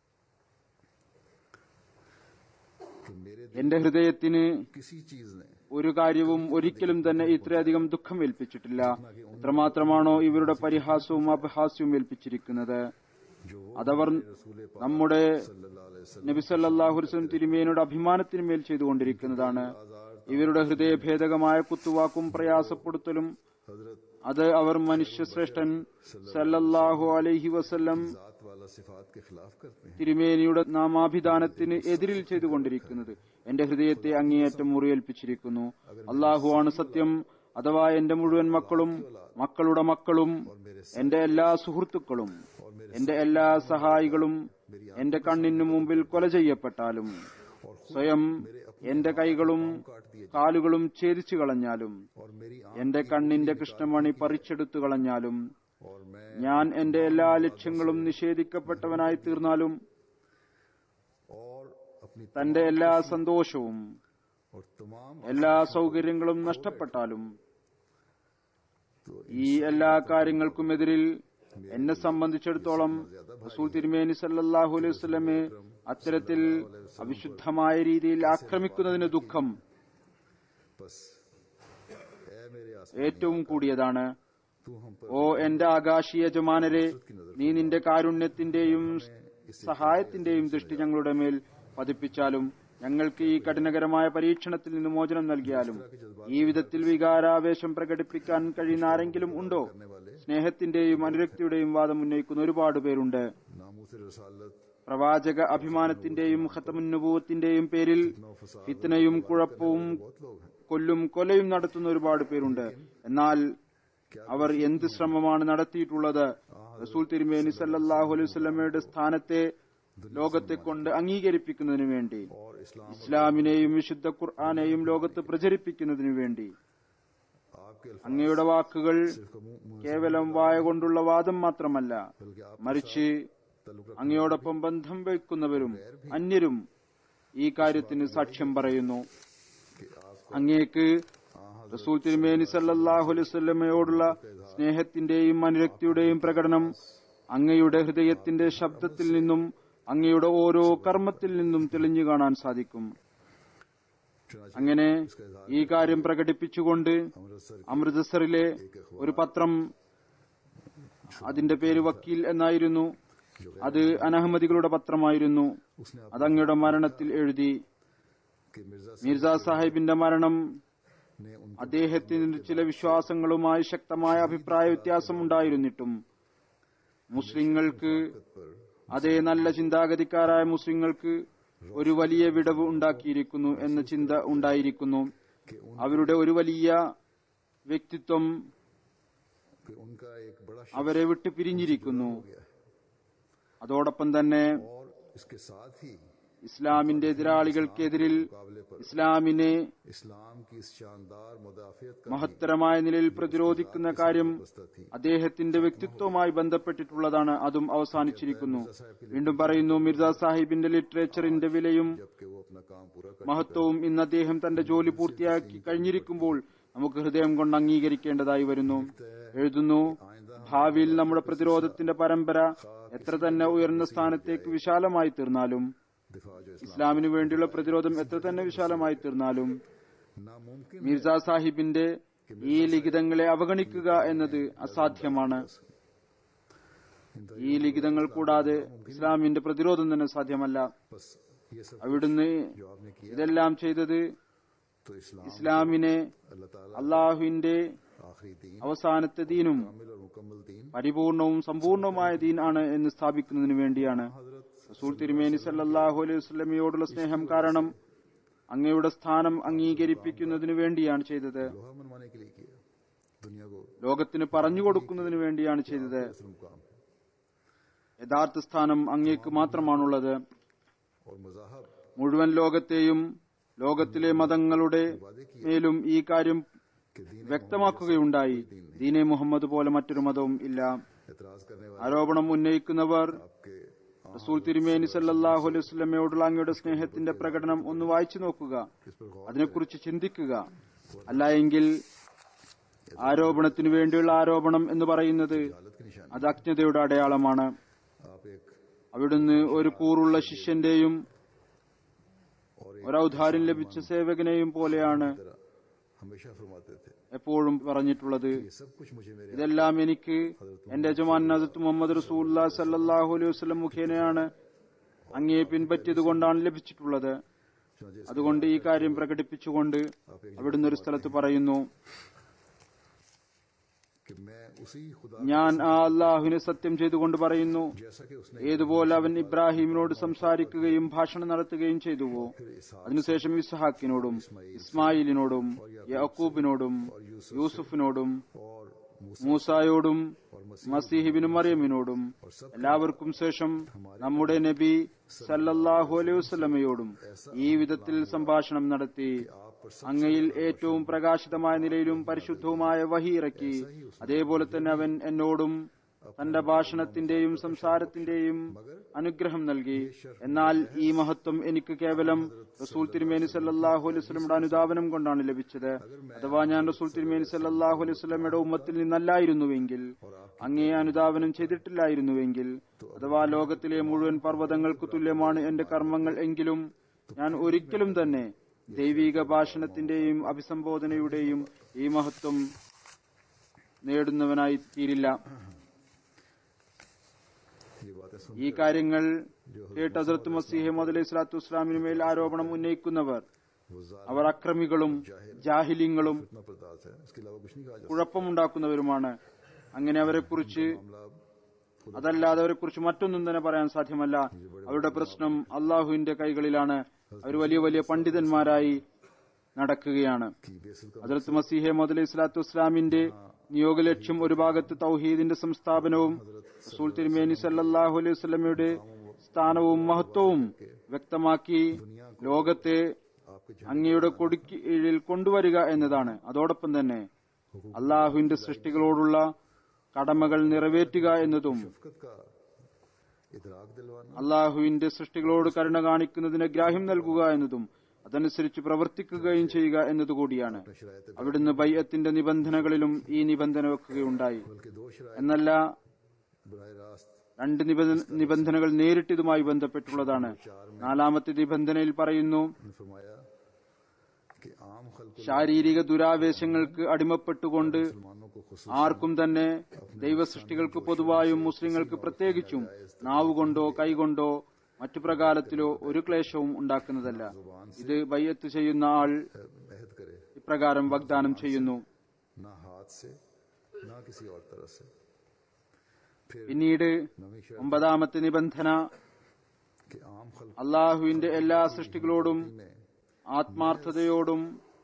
कि मेरे दिल എന്റെ ഹൃദയത്തിന് किसी चीज ने ഒരു കാര്യവും ഒരിക്കലും തന്നെ ഇത്രയധികം ദുഃഖം ഏൽപ്പിച്ചിട്ടില്ല എത്രമാത്രമാണോ ഇവരുടെ പരിഹാസവും അപഹാസ്യവും ഏൽപ്പിച്ചിരിക്കുന്നത് जो അതവർ रसूल पाक നമ്മുടെ सल्लल्लाहु अलैहि वसल्लम നബി സല്ലല്ലാഹു അലൈഹി വസല്ലം തിരുമേനിയുടെ അഭിമാനത്തിന് മേൽ ചെയ്തുകൊണ്ടിരിക്കുന്നതാണ് ഇവരുടെ ഹൃദയഭേദകമായ കുത്തുവാക്കും പ്രയാസപ്പെടുത്തലും हजरत അത് അവർ മനുഷ്യശ്രേഷ്ഠൻ സല്ലല്ലാഹു അലൈഹി വസല്ലം जात वाला सिफात के खिलाफ करते हैं തിരുമേനിയുടെ നാമാഭിധാനത്തിന് എതിരിൽ ചെയ്തുകൊണ്ടിരിക്കുന്നത് എന്റെ ഹൃദയത്തെ അങ്ങേയറ്റം മുറിയേൽപ്പിച്ചിരിക്കുന്നു അള്ളാഹുവാണ് സത്യം അഥവാ എന്റെ മുഴുവൻ മക്കളും മക്കളുടെ മക്കളും എന്റെ എല്ലാ സുഹൃത്തുക്കളും എന്റെ എല്ലാ സഹായികളും എന്റെ കണ്ണിനു മുമ്പിൽ കൊല ചെയ്യപ്പെട്ടാലും സ്വയം എന്റെ കൈകളും കാലുകളും ഛേദിച്ചു കളഞ്ഞാലും और मेरी आंख എന്റെ കണ്ണിന്റെ കൃഷ്ണമണി പറിച്ചെടുത്തു കളഞ്ഞാലും और मैं ഞാൻ എന്റെ എല്ലാ ലക്ഷ്യങ്ങളും നിഷേധിക്കപ്പെട്ടവനായി തീർന്നാലും और अपनी തന്റെ എല്ലാ സന്തോഷവും और तमाम എല്ലാ സൗകര്യങ്ങളും നഷ്ടപ്പെട്ടാലും तो ഈ എല്ലാ കാര്യങ്ങൾക്കുമെതിരിൽ എന്നെ സംബന്ധിച്ചിടത്തോളം റസൂൽ തിരുമേനി സല്ലല്ലാഹു അലൈഹി വസല്ലമെ അത്തരത്തിൽ അവിശുദ്ധമായ രീതിയിൽ ആക്രമിക്കുന്നതിന് ദുഃഖം बस ए मेरे आस ഏറ്റവും കൂടിയതാണ് तू हम पर ഓ എന്റെ ആകാശീയ യജമാനരെ നീ നിന്റെ കാരുണ്യത്തിന്റെയും സഹായത്തിന്റെയും ദൃഷ്ടി ഞങ്ങളുടെ മേൽ പതിപ്പിച്ചാലും ഞങ്ങൾക്ക് ഈ കഠിനകരമായ പരീക്ഷണത്തിൽ നിന്ന് മോചനം നൽകിയാലും ഈ വിധത്തിൽ വികാരാവേശം പ്രകടിപ്പിക്കാൻ കഴിയുന്ന ആരെങ്കിലും ഉണ്ടോ സ്നേഹത്തിന്റെയും അനുരക്തിയുടെയും വാദം ഉന്നയിക്കുന്ന ഒരുപാട് പേരുണ്ട് नामूस रसालत പ്രവാചക അഭിമാനത്തിന്റെയും ഖത്തമുന്നുഭൂവത്തിന്റെയും പേരിൽ ഫിത്തനയും കുഴപ്പവും बहुत लोग हैं കൊല്ലും കൊലയും നടത്തുന്ന ഒരുപാട് പേരുണ്ട് എന്നാൽ അവർ എന്ത് ശ്രമമാണ് നടത്തിയിട്ടുള്ളത് റസൂൽ തിരുമേനി സല്ലല്ലാഹു അലൈഹി വസല്ലമയുടെ സ്ഥാനത്തെ ലോകത്തെ കൊണ്ട് അംഗീകരിപ്പിക്കുന്നതിനു വേണ്ടി और इस्लाम ഇസ്ലാമിനെയും വിശുദ്ധ ഖുർആാനെയും ലോകത്ത് പ്രചരിപ്പിക്കുന്നതിനു വേണ്ടി आपके अल्फाज അങ്ങയുടെ വാക്കുകൾ का मुंह मुंह കേവലം വായ കൊണ്ടുള്ള വാദം മാത്രമല്ല बल्कि आप മറിച്ച് ताल्लुक रखने അങ്ങയോടൊപ്പം ബന്ധം വയ്ക്കുന്നവരും അന്യരും ഈ കാര്യത്തിന് സാക്ഷ്യം പറയുന്നു के आपको അങ്ങേക്ക് റസൂൽ തിരുമേനി സല്ലല്ലാഹു അലൈഹി വസല്ലമയോടുള്ള സ്നേഹത്തിന്റെയും അനുരക്തിയുടെയും പ്രകടനം അങ്ങയുടെ ഹൃദയത്തിന്റെ ശബ്ദത്തിൽ നിന്നും അങ്ങയുടെ ഓരോ കർമ്മത്തിൽ നിന്നും തെളിഞ്ഞു കാണാൻ സാധിക്കും चुनाचे അങ്ങനെ ഈ കാര്യം പ്രകടിപ്പിച്ചുകൊണ്ട് अमृतसर അമൃതസറിലെ ഒരു പത്രം അതിന്റെ പേര് വക്കീൽ എന്നായിരുന്നു അത് അനഹമ്മദികളുടെ പത്രമായിരുന്നു उसने आप അതങ്ങയുടെ മരണത്തിൽ എഴുതി के मिर्जा മിർസ സാഹിബിന്റെ മരണം ने उन അദ്ദേഹത്തിന് ചില വിശ്വാസങ്ങളുമായി ശക്തമായ അഭിപ്രായ വ്യത്യാസമുണ്ടായിരുന്നിട്ടും മുസ്ലിങ്ങൾക്ക് पर അതേ നല്ല ചിന്താഗതിക്കാരായ മുസ്ലിങ്ങൾക്ക് ഒരു വലിയ വിടവ് ഉണ്ടാക്കിയിരിക്കുന്നു എന്ന ചിന്ത ഉണ്ടായിരിക്കുന്നു അവരുടെ ഒരു വലിയ വ്യക്തിത്വം कि उनका एक बड़ा അവരെ വിട്ട് പിരിഞ്ഞിരിക്കുന്നു हो गया है അതോടൊപ്പം തന്നെ और इसके साथ ही ഇസ്ലാമിന്റെ എതിരാളികൾക്കെതിരിൽ मुकाबले पर ഇസ്ലാമിനെ इस्लाम की इस शानदार मुदाफियत का മഹത്തരമായ നിലയിൽ പ്രതിരോധിക്കുന്ന കാര്യം व्यवस्था थी അദ്ദേഹത്തിന്റെ വ്യക്തിത്വവുമായി ബന്ധപ്പെട്ടിട്ടുള്ളതാണ് അതും അവസാനിച്ചിരിക്കുന്നു വീണ്ടും പറയുന്നു മിർസ സാഹിബിന്റെ ലിറ്ററേച്ചറിന്റെ വിലയും जबकि वो अपना काम पूरा कर മഹത്വവും ഇന്ന് അദ്ദേഹം തന്റെ ജോലി പൂർത്തിയാക്കി കഴിഞ്ഞിരിക്കുമ്പോൾ നമുക്ക് ഹൃദയം കൊണ്ട് അംഗീകരിക്കേണ്ടതായി വരുന്നു എഴുതുന്നു ഭാവിയിൽ നമ്മുടെ പ്രതിരോധത്തിന്റെ പരമ്പര എത്ര തന്നെ ഉയർന്ന സ്ഥാനത്തേക്ക് വിശാലമായി തീർന്നാലും दिफा जो इस्लाम ഇസ്ലാമിനു വേണ്ടിയുള്ള പ്രതിരോധം എത്ര തന്നെ വിശാലമായി തീർന്നാലും नामुमकिन മിർസ സാഹിബിന്റെ ഈ ലിഖിതങ്ങളെ അവഗണിക്കുക എന്നത് അസാധ്യമാണ് ഈ ലിഖിതങ്ങൾ കൂടാതെ ഇസ്ലാമിന്റെ പ്രതിരോധം തന്നെ സാധ്യമല്ല बस ये सब അവിടുന്ന് जो आपने किया ഇതെല്ലാം ചെയ്തത് तो इस्लाम ഇസ്ലാമിനെ अल्लाह ताला അള്ളാഹുവിന്റെ आखिरी दीन അവസാനത്തെ ദീനും कामिल और मुकम्मल दीन പരിപൂർണവും സമ്പൂർണവുമായ ദീൻ ആണ് എന്ന് സ്ഥാപിക്കുന്നതിന് വേണ്ടിയാണ് हजरत റസൂൽ തിരുമേനി സല്ലല്ലാഹു അലൈഹി വസല്ലമയോടുള്ള സ്നേഹം കാരണം അങ്ങയുടെ സ്ഥാനം അംഗീകരിപ്പിക്കുന്നതിന് വേണ്ടിയാണ് ചെയ്തത് लोहा मनवाने के लिए किया दुनिया को ലോകത്തിന് പറഞ്ഞു കൊടുക്കുന്നതിന് വേണ്ടിയാണ് ചെയ്തത് असर मुकाम യഥാർത്ഥ സ്ഥാനം അങ്ങേക്ക് മാത്രമാണുള്ളത് और मजाहब മുഴുവൻ ലോകത്തെയും ലോകത്തിലെ മതങ്ങളുടെ മേലും ഈ കാര്യം के दीन വ്യക്തമാക്കുകയുണ്ടായി ദീനെ മുഹമ്മദ് പോലെ മറ്റൊരു മതവും ഇല്ല एतराज करने वाले ആരോപണം ഉന്നയിക്കുന്നവർ आपके റസൂൽ തിരുമേനി സല്ലല്ലാഹു അലൈഹി വസല്ലമയോടുള്ള അങ്ങയുടെ സ്നേഹത്തിന്റെ പ്രകടനം ഒന്ന് വായിച്ചു നോക്കുക इस पर गौर അതിനെക്കുറിച്ച് ചിന്തിക്കുക അല്ല എങ്കിൽ ആരോപണത്തിനു വേണ്ടിയുള്ള ആരോപണം എന്ന് പറയുന്നത് हालत की निशानी അത് അജ്ഞതയുടെ അടയാളമാണ് आप एक അവിടുന്ന് ഒരു കൂറുള്ള ശിഷ്യന്റെയും और एक ഒരൗധാര്യം ലഭിച്ച സേവകനെയും പോലെയാണ് तरह हमेशा फरमाते थे എപ്പോഴും പറഞ്ഞിട്ടുള്ളത് ये सब कुछ मुझे मेरे ഇതെല്ലാം എനിക്ക് എന്റെ യജമാൻ നസത്ത് മുഹമ്മദ് റസൂല്ലാ സല്ലാഹു അലൈഹി വസ്ലം മുഖേനയാണ് അങ്ങയെ പിൻപറ്റിയത് കൊണ്ടാണ് ലഭിച്ചിട്ടുള്ളത് चुनाचे അതുകൊണ്ട് ഈ കാര്യം പ്രകടിപ്പിച്ചുകൊണ്ട് അവിടുന്ന് ഒരു സ്ഥലത്ത് പറയുന്നു कि मैं उसी खुदा ഞാൻ ആ അള്ളാഹുവിനെ സത്യം ചെയ്തുകൊണ്ട് പറയുന്നു जैसा कि उसने ഏതുപോലെ അവൻ ഇബ്രാഹിമിനോട് സംസാരിക്കുകയും ഭാഷണം നടത്തുകയും ചെയ്തുവോ फिर इसहाक അതിനുശേഷം ഇസ്ഹാക്കിനോടും ഇസ്മായിലിനോടും യക്കൂബിനോടും യൂസുഫിനോടും और मूसा മൂസായോടും और मसीह മസീഹിബിനും മറിയമിനോടും और सब എല്ലാവർക്കും ശേഷം നമ്മുടെ നബി സല്ലല്ലാഹു അലൈഹി വസല്ലമയോടും ഈ വിധത്തിൽ സംഭാഷണം നടത്തി आप पर सब അങ്ങയിൽ ഏറ്റവും പ്രകാശിതമായ നിലയിലും പരിശുദ്ധവുമായ വഹി ഇറക്കി അതേപോലെ തന്നെ അവൻ എന്നോടും തന്റെ ഭാഷണത്തിന്റെയും സംസാരത്തിന്റെയും അനുഗ്രഹം നൽകി എന്നാൽ ഈ മഹത്വം എനിക്ക് കേവലം റസൂൽ തിരുമേനി സല്ലല്ലാഹു അലൈഹി വസല്ലമയുടെ അനുധാപനം കൊണ്ടാണ് ലഭിച്ചത് അഥവാ ഞാൻ റസൂൽ തിരുമേനി സല്ലല്ലാഹു അലൈഹി വസല്ലമയുടെ ഉമ്മത്തിൽ നിന്നല്ലായിരുന്നുവെങ്കിൽ അങ്ങേ അനുധാപനം ചെയ്തിട്ടില്ലായിരുന്നുവെങ്കിൽ അഥവാ ലോകത്തിലെ മുഴുവൻ പർവ്വതങ്ങൾക്ക് തുല്യമാണ് എന്റെ കർമ്മങ്ങൾ എങ്കിലും ഞാൻ ഒരിക്കലും തന്നെ ദൈവിക ഭാഷണത്തിന്റെയും അഭിസംബോധനയുടെയും ഈ മഹത്വം നേടുന്നവനായി തീരില്ല ये बातें सुन ഈ കാര്യങ്ങൾ കേട്ട് ഹസരത്ത് മസീഹ് അലൈഹി സ്വലാത്തു വസ്സലാമിന് മേൽ ആരോപണം ഉന്നയിക്കുന്നവർ वो जालिम അവർ അക്രമികളും ജാഹിലിങ്ങളും इतना बर्दाश्त है इसके अलावा कुछ नहीं कहा जा കുഴപ്പമുണ്ടാക്കുന്നവരുമാണ് അങ്ങനെ അവരെക്കുറിച്ച് मामला अब അതല്ലാതെ അവരെക്കുറിച്ച് മറ്റൊന്നും തന്നെ പറയാൻ സാധ്യമല്ല അവരുടെ പ്രശ്നം അള്ളാഹുവിന്റെ കൈകളിലാണ് അവർ വലിയ വലിയ പണ്ഡിതന്മാരായി നടക്കുകയാണ് की बेसिल का ഹജറത്ത് മസീഹെ മുതലി സ്വലാത്തു വസ്സലാമിന്റെ നിയോഗലക്ഷ്യം ഒരു ഭാഗത്ത് തൗഹീദിന്റെ സംസ്ഥാപനവും റസൂൽ തിരുമേനി സല്ലല്ലാഹു അലൈഹി വസല്ലമയുടെ സ്ഥാനവും മഹത്വവും വ്യക്തമാക്കി ലോകത്തെ आपके അങ്ങയുടെ കൊടിക്കീഴിൽ കൊണ്ടുവരിക എന്നതാണ് അതോടൊപ്പം തന്നെ അള്ളാഹുവിന്റെ സൃഷ്ടികളോടുള്ള കടമകൾ നിറവേറ്റുക എന്നതും शफकत का इदराक दिलवाना അള്ളാഹുവിന്റെ സൃഷ്ടികളോട് കരുണ കാണിക്കുന്നതിന് ഗ്രാഹ്യം നൽകുക എന്നതും അതനുസരിച്ച് പ്രവർത്തിക്കുകയും ചെയ്യുക എന്നതുകൂടിയാണ് शरायत അവിടുന്ന് ബയ്യത്തിന്റെ നിബന്ധനകളിലും ഈ നിബന്ധന വെക്കുകയുണ്ടായി बल्कि दो शराय എന്നല്ല बरह रास्त രണ്ട് നിബന്ധ- നിബന്ധനകൾ നേരിട്ട് ഇതുമായി ബന്ധപ്പെട്ടുള്ളതാണ് നാലാമത്തെ നിബന്ധനയിൽ പറയുന്നു ने फरमाया कि आम खल को ശാരീരിക ദുരാവേശങ്ങൾക്ക് അടിമപ്പെട്ടുകൊണ്ട് मुसलमानों को खुसूस ആർക്കും തന്നെ ദൈവസൃഷ്ടികൾക്ക് പൊതുവായും മുസ്ലിങ്ങൾക്ക് പ്രത്യേകിച്ചും നാവുകൊണ്ടോ കൈകൊണ്ടോ മറ്റു പ്രകാരത്തിലോ ഒരു ക്ലേശവും ഉണ്ടാക്കുന്നതല്ല ഇത് ബയ്യത്ത് ചെയ്യുന്ന ആൾ महद करे ഇപ്രകാരം വാഗ്ദാനം ചെയ്യുന്നു ना हाथ से ना किसी और तरह से फिर പിന്നീട് नवी शर्त ഒമ്പതാമത്തെ നിബന്ധന कि आम खल അള്ളാഹുവിന്റെ എല്ലാ സൃഷ്ടികളോടും में ആത്മാർത്ഥതയോടും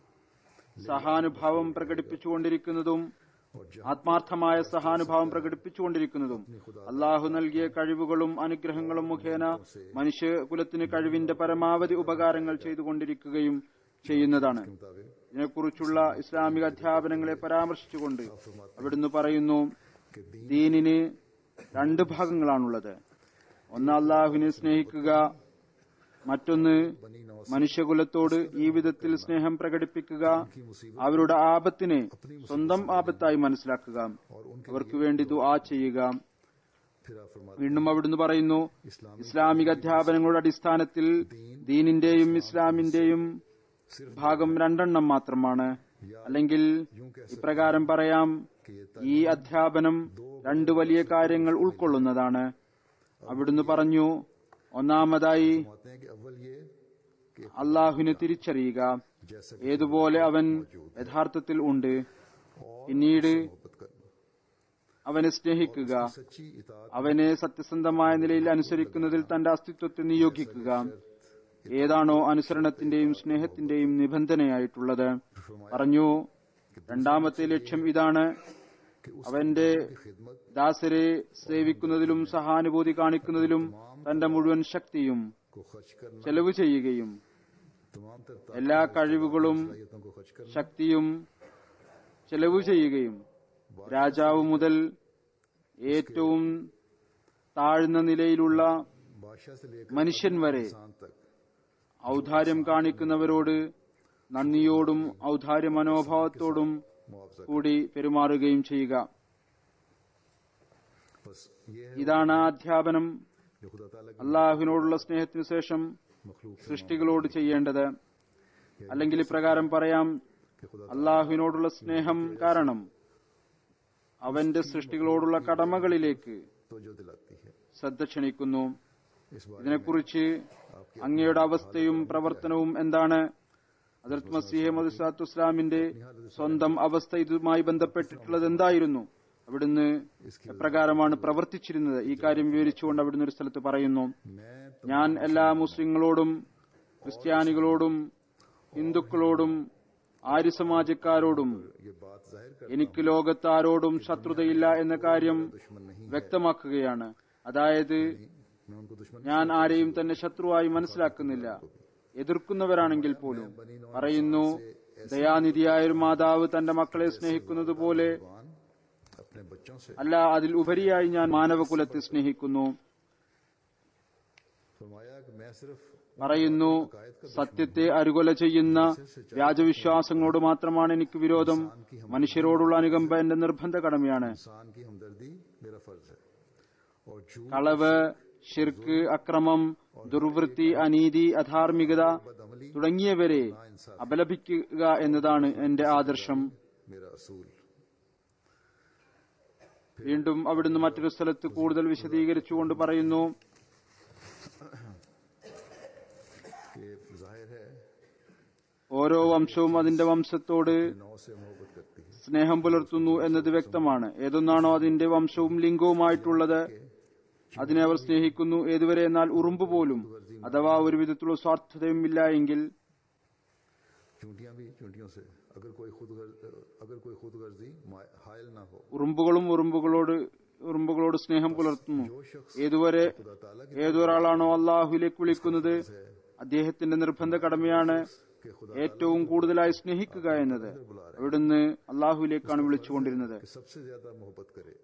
സഹാനുഭാവം പ്രകടിപ്പിച്ചുകൊണ്ടിരിക്കുന്നതും ആത്മാർത്ഥമായ സഹാനുഭാവം പ്രകടിപ്പിച്ചുകൊണ്ടിരിക്കുന്നതും അള്ളാഹു നൽകിയ കഴിവുകളും അനുഗ്രഹങ്ങളും മുഖേന മനുഷ്യകുലത്തിന് കഴിവിന്റെ പരമാവധി ഉപകാരങ്ങൾ ചെയ്തുകൊണ്ടിരിക്കുകയും ചെയ്യുന്നതാണ് मुताबिक ഇതിനെക്കുറിച്ചുള്ള ഇസ്ലാമിക അധ്യാപനങ്ങളെ പരാമർശിച്ചുകൊണ്ട് അവിടുന്ന് പറയുന്നു कि दीन ദീനിന് രണ്ട് ഭാഗങ്ങളാണുള്ളത് ഒന്ന് അള്ളാഹുവിനെ സ്നേഹിക്കുക മറ്റൊന്ന് बनी नौ മനുഷ്യകുലത്തോട് ഈ വിധത്തിൽ സ്നേഹം പ്രകടിപ്പിക്കുക की मुसीबत അവരുടെ ആപത്തിനെ സ്വന്തം ആപത്തായി മനസ്സിലാക്കുക और उनके അവർക്ക് വേണ്ടി ദുആ ചെയ്യുക फिर आप फरमाते വീണ്ടും അവിടുന്ന് പറയുന്നു इस्लाम ഇസ്ലാമിക അധ്യാപനങ്ങളുടെ അടിസ്ഥാനത്തിൽ ദീനിന്റെയും ഇസ്ലാമിന്റെയും सिर्फ ഭാഗം രണ്ടെണ്ണം മാത്രമാണ് അല്ലെങ്കിൽ यूं कह ഇപ്രകാരം പറയാം कि ये ഈ അധ്യാപനം രണ്ട് വലിയ കാര്യങ്ങൾ ഉൾക്കൊള്ളുന്നതാണ് അവിടുന്ന് പറഞ്ഞു ഒന്നാമതായി फरमाते हैं कि अव्वल ये അള്ളാഹുവിനെ തിരിച്ചറിയുക जैसा ഏതുപോലെ അവൻ യഥാർത്ഥത്തിൽ ഉണ്ട് പിന്നീട് मोहब्बत करना അവനെ സ്നേഹിക്കുക सच्ची इताअत അവനെ സത്യസന്ധമായ നിലയിൽ അനുസരിക്കുന്നതിൽ തന്റെ അസ്തിത്വത്തെ നിയോഗിക്കുക ഏതാണോ അനുസരണത്തിന്റെയും സ്നേഹത്തിന്റെയും നിബന്ധനയായിട്ടുള്ളത് പറഞ്ഞു രണ്ടാമത്തെ ലക്ഷ്യം ഇതാണ് അവന്റെ खिदमत ദാസരെ സേവിക്കുന്നതിലും സഹാനുഭൂതി കാണിക്കുന്നതിലും തന്റെ മുഴുവൻ ശക്തിയും को खर्च करना ചെലവ് ചെയ്യുകയും तमाम तर എല്ലാ കഴിവുകളും ताकतों को खर्च करना ശക്തിയും ചെലവ് ചെയ്യുകയും രാജാവ് മുതൽ ഏറ്റവും താഴ്ന്ന നിലയിലുള്ള बादशाह से लेकर മനുഷ്യൻ വരെ इंसान तक ഔദാര്യം കാണിക്കുന്നവരോട് നന്ദിയോടും ഔദാര്യ മനോഭാവത്തോടും मुआवजा കൂടി പെരുമാറുകയും ചെയ്യുക बस ये है ഇതാണ് ആ അധ്യാപനം जो खुदा ताला की അള്ളാഹുവിനോടുള്ള സ്നേഹത്തിനു ശേഷം मखलूक से സൃഷ്ടികളോട് ചെയ്യേണ്ടത് അല്ലെങ്കിൽ ഇപ്രകാരം പറയാം कि खुदा അള്ളാഹുവിനോടുള്ള സ്നേഹം കാരണം അവന്റെ സൃഷ്ടികളോടുള്ള കടമകളിലേക്ക് तो जो दिलाती है ശ്രദ്ധ ക്ഷണിക്കുന്നു इस बारे ഇതിനെക്കുറിച്ച് അങ്ങയുടെ അവസ്ഥയും പ്രവർത്തനവും എന്താണ് ഹജറത് മസീഹ് മദുസാത്തു ഇസ്ലാമിന്റെ സ്വന്തം അവസ്ഥ ഇതുമായി ബന്ധപ്പെട്ടിട്ടുള്ളത് എന്തായിരുന്നു അവിടുന്ന് എപ്രകാരമാണ് പ്രവർത്തിച്ചിരുന്നത് ഈ കാര്യം വിവരിച്ചുകൊണ്ട് അവിടുന്ന് ഒരു സ്ഥലത്ത് പറയുന്നു मैं ഞാൻ എല്ലാ മുസ്ലിങ്ങളോടും ക്രിസ്ത്യാനികളോടും ഹിന്ദുക്കളോടും ആര്യസമാജക്കാരോടും ये बात जाहिर कर എനിക്ക് ലോകത്ത് ആരോടും ശത്രുതയില്ല എന്ന കാര്യം दुश्मन नहीं വ്യക്തമാക്കുകയാണ് അതായത് मैं उनको दुश्मन ഞാൻ ആരെയും തന്നെ ശത്രുവായി മനസ്സിലാക്കുന്നില്ല എതിർക്കുന്നവരാണെങ്കിൽ പോലും പറയുന്നു ദയാനിധിയായ ഒരു മാതാവ് തന്റെ മക്കളെ സ്നേഹിക്കുന്നത് പോലെ भगवान अपने बच्चों से അല്ല അതിൽ ഉപരിയായി ഞാൻ മാനവകുലത്തെ സ്നേഹിക്കുന്നു फरमाया कि मैं सिर्फ പറയുന്നു സത്യത്തെ അരുകൊല ചെയ്യുന്ന വ്യാജവിശ്വാസങ്ങളോട് മാത്രമാണ് എനിക്ക് വിരോധം മനുഷ്യരോടുള്ള അനുകമ്പ എന്റെ നിർബന്ധ കടമയാണ് इंसान की हमदर्दी मेरा फर्ज है और झूठ കളവ് ഷിർക്ക് അക്രമം ദുർവൃത്തി അനീതി അധാർമികത बदअमली തുടങ്ങിയവരെ അപലപിക്കുക എന്നതാണ് എന്റെ ആദർശം मेरा असूल വീണ്ടും അവിടുന്ന് മറ്റൊരു സ്ഥലത്ത് കൂടുതൽ വിശദീകരിച്ചുകൊണ്ട് പറയുന്നു कि जाहिर है ഓരോ വംശവും അതിന്റെ വംശത്തോട് नौ से मोहब्बत करती है സ്നേഹം പുലർത്തുന്നു എന്നത് വ്യക്തമാണ് ഏതൊന്നാണോ അതിന്റെ വംശവും ലിംഗവുമായിട്ടുള്ളത് അതിനെ അവർ സ്നേഹിക്കുന്നു ഏതുവരെ എന്നാൽ ഉറുമ്പ് പോലും അഥവാ ഒരു വിധത്തിലുള്ള സ്വാർത്ഥതയും ഇല്ല എങ്കിൽ चूंटियां भी चूंटियों से अगर कोई खुद अगर कोई खुद गर्जी हायल ना हो ഉറുമ്പുകളും ഉറുമ്പുകളോട് ഉറുമ്പുകളോട് സ്നേഹം പുലർത്തുന്നു जो शख्स ഏതുവരെ खुदा ताला की ഏതൊരാളാണോ അള്ളാഹുലേക്ക് വിളിക്കുന്നത് അദ്ദേഹത്തിന്റെ നിർബന്ധ കടമയാണ് के खुदा ഏറ്റവും കൂടുതലായി സ്നേഹിക്കുക എന്നത് അവിടുന്ന് അള്ളാഹുവിലേക്കാണ് വിളിച്ചുകൊണ്ടിരുന്നത് के सबसे ज्यादा मोहब्बत करे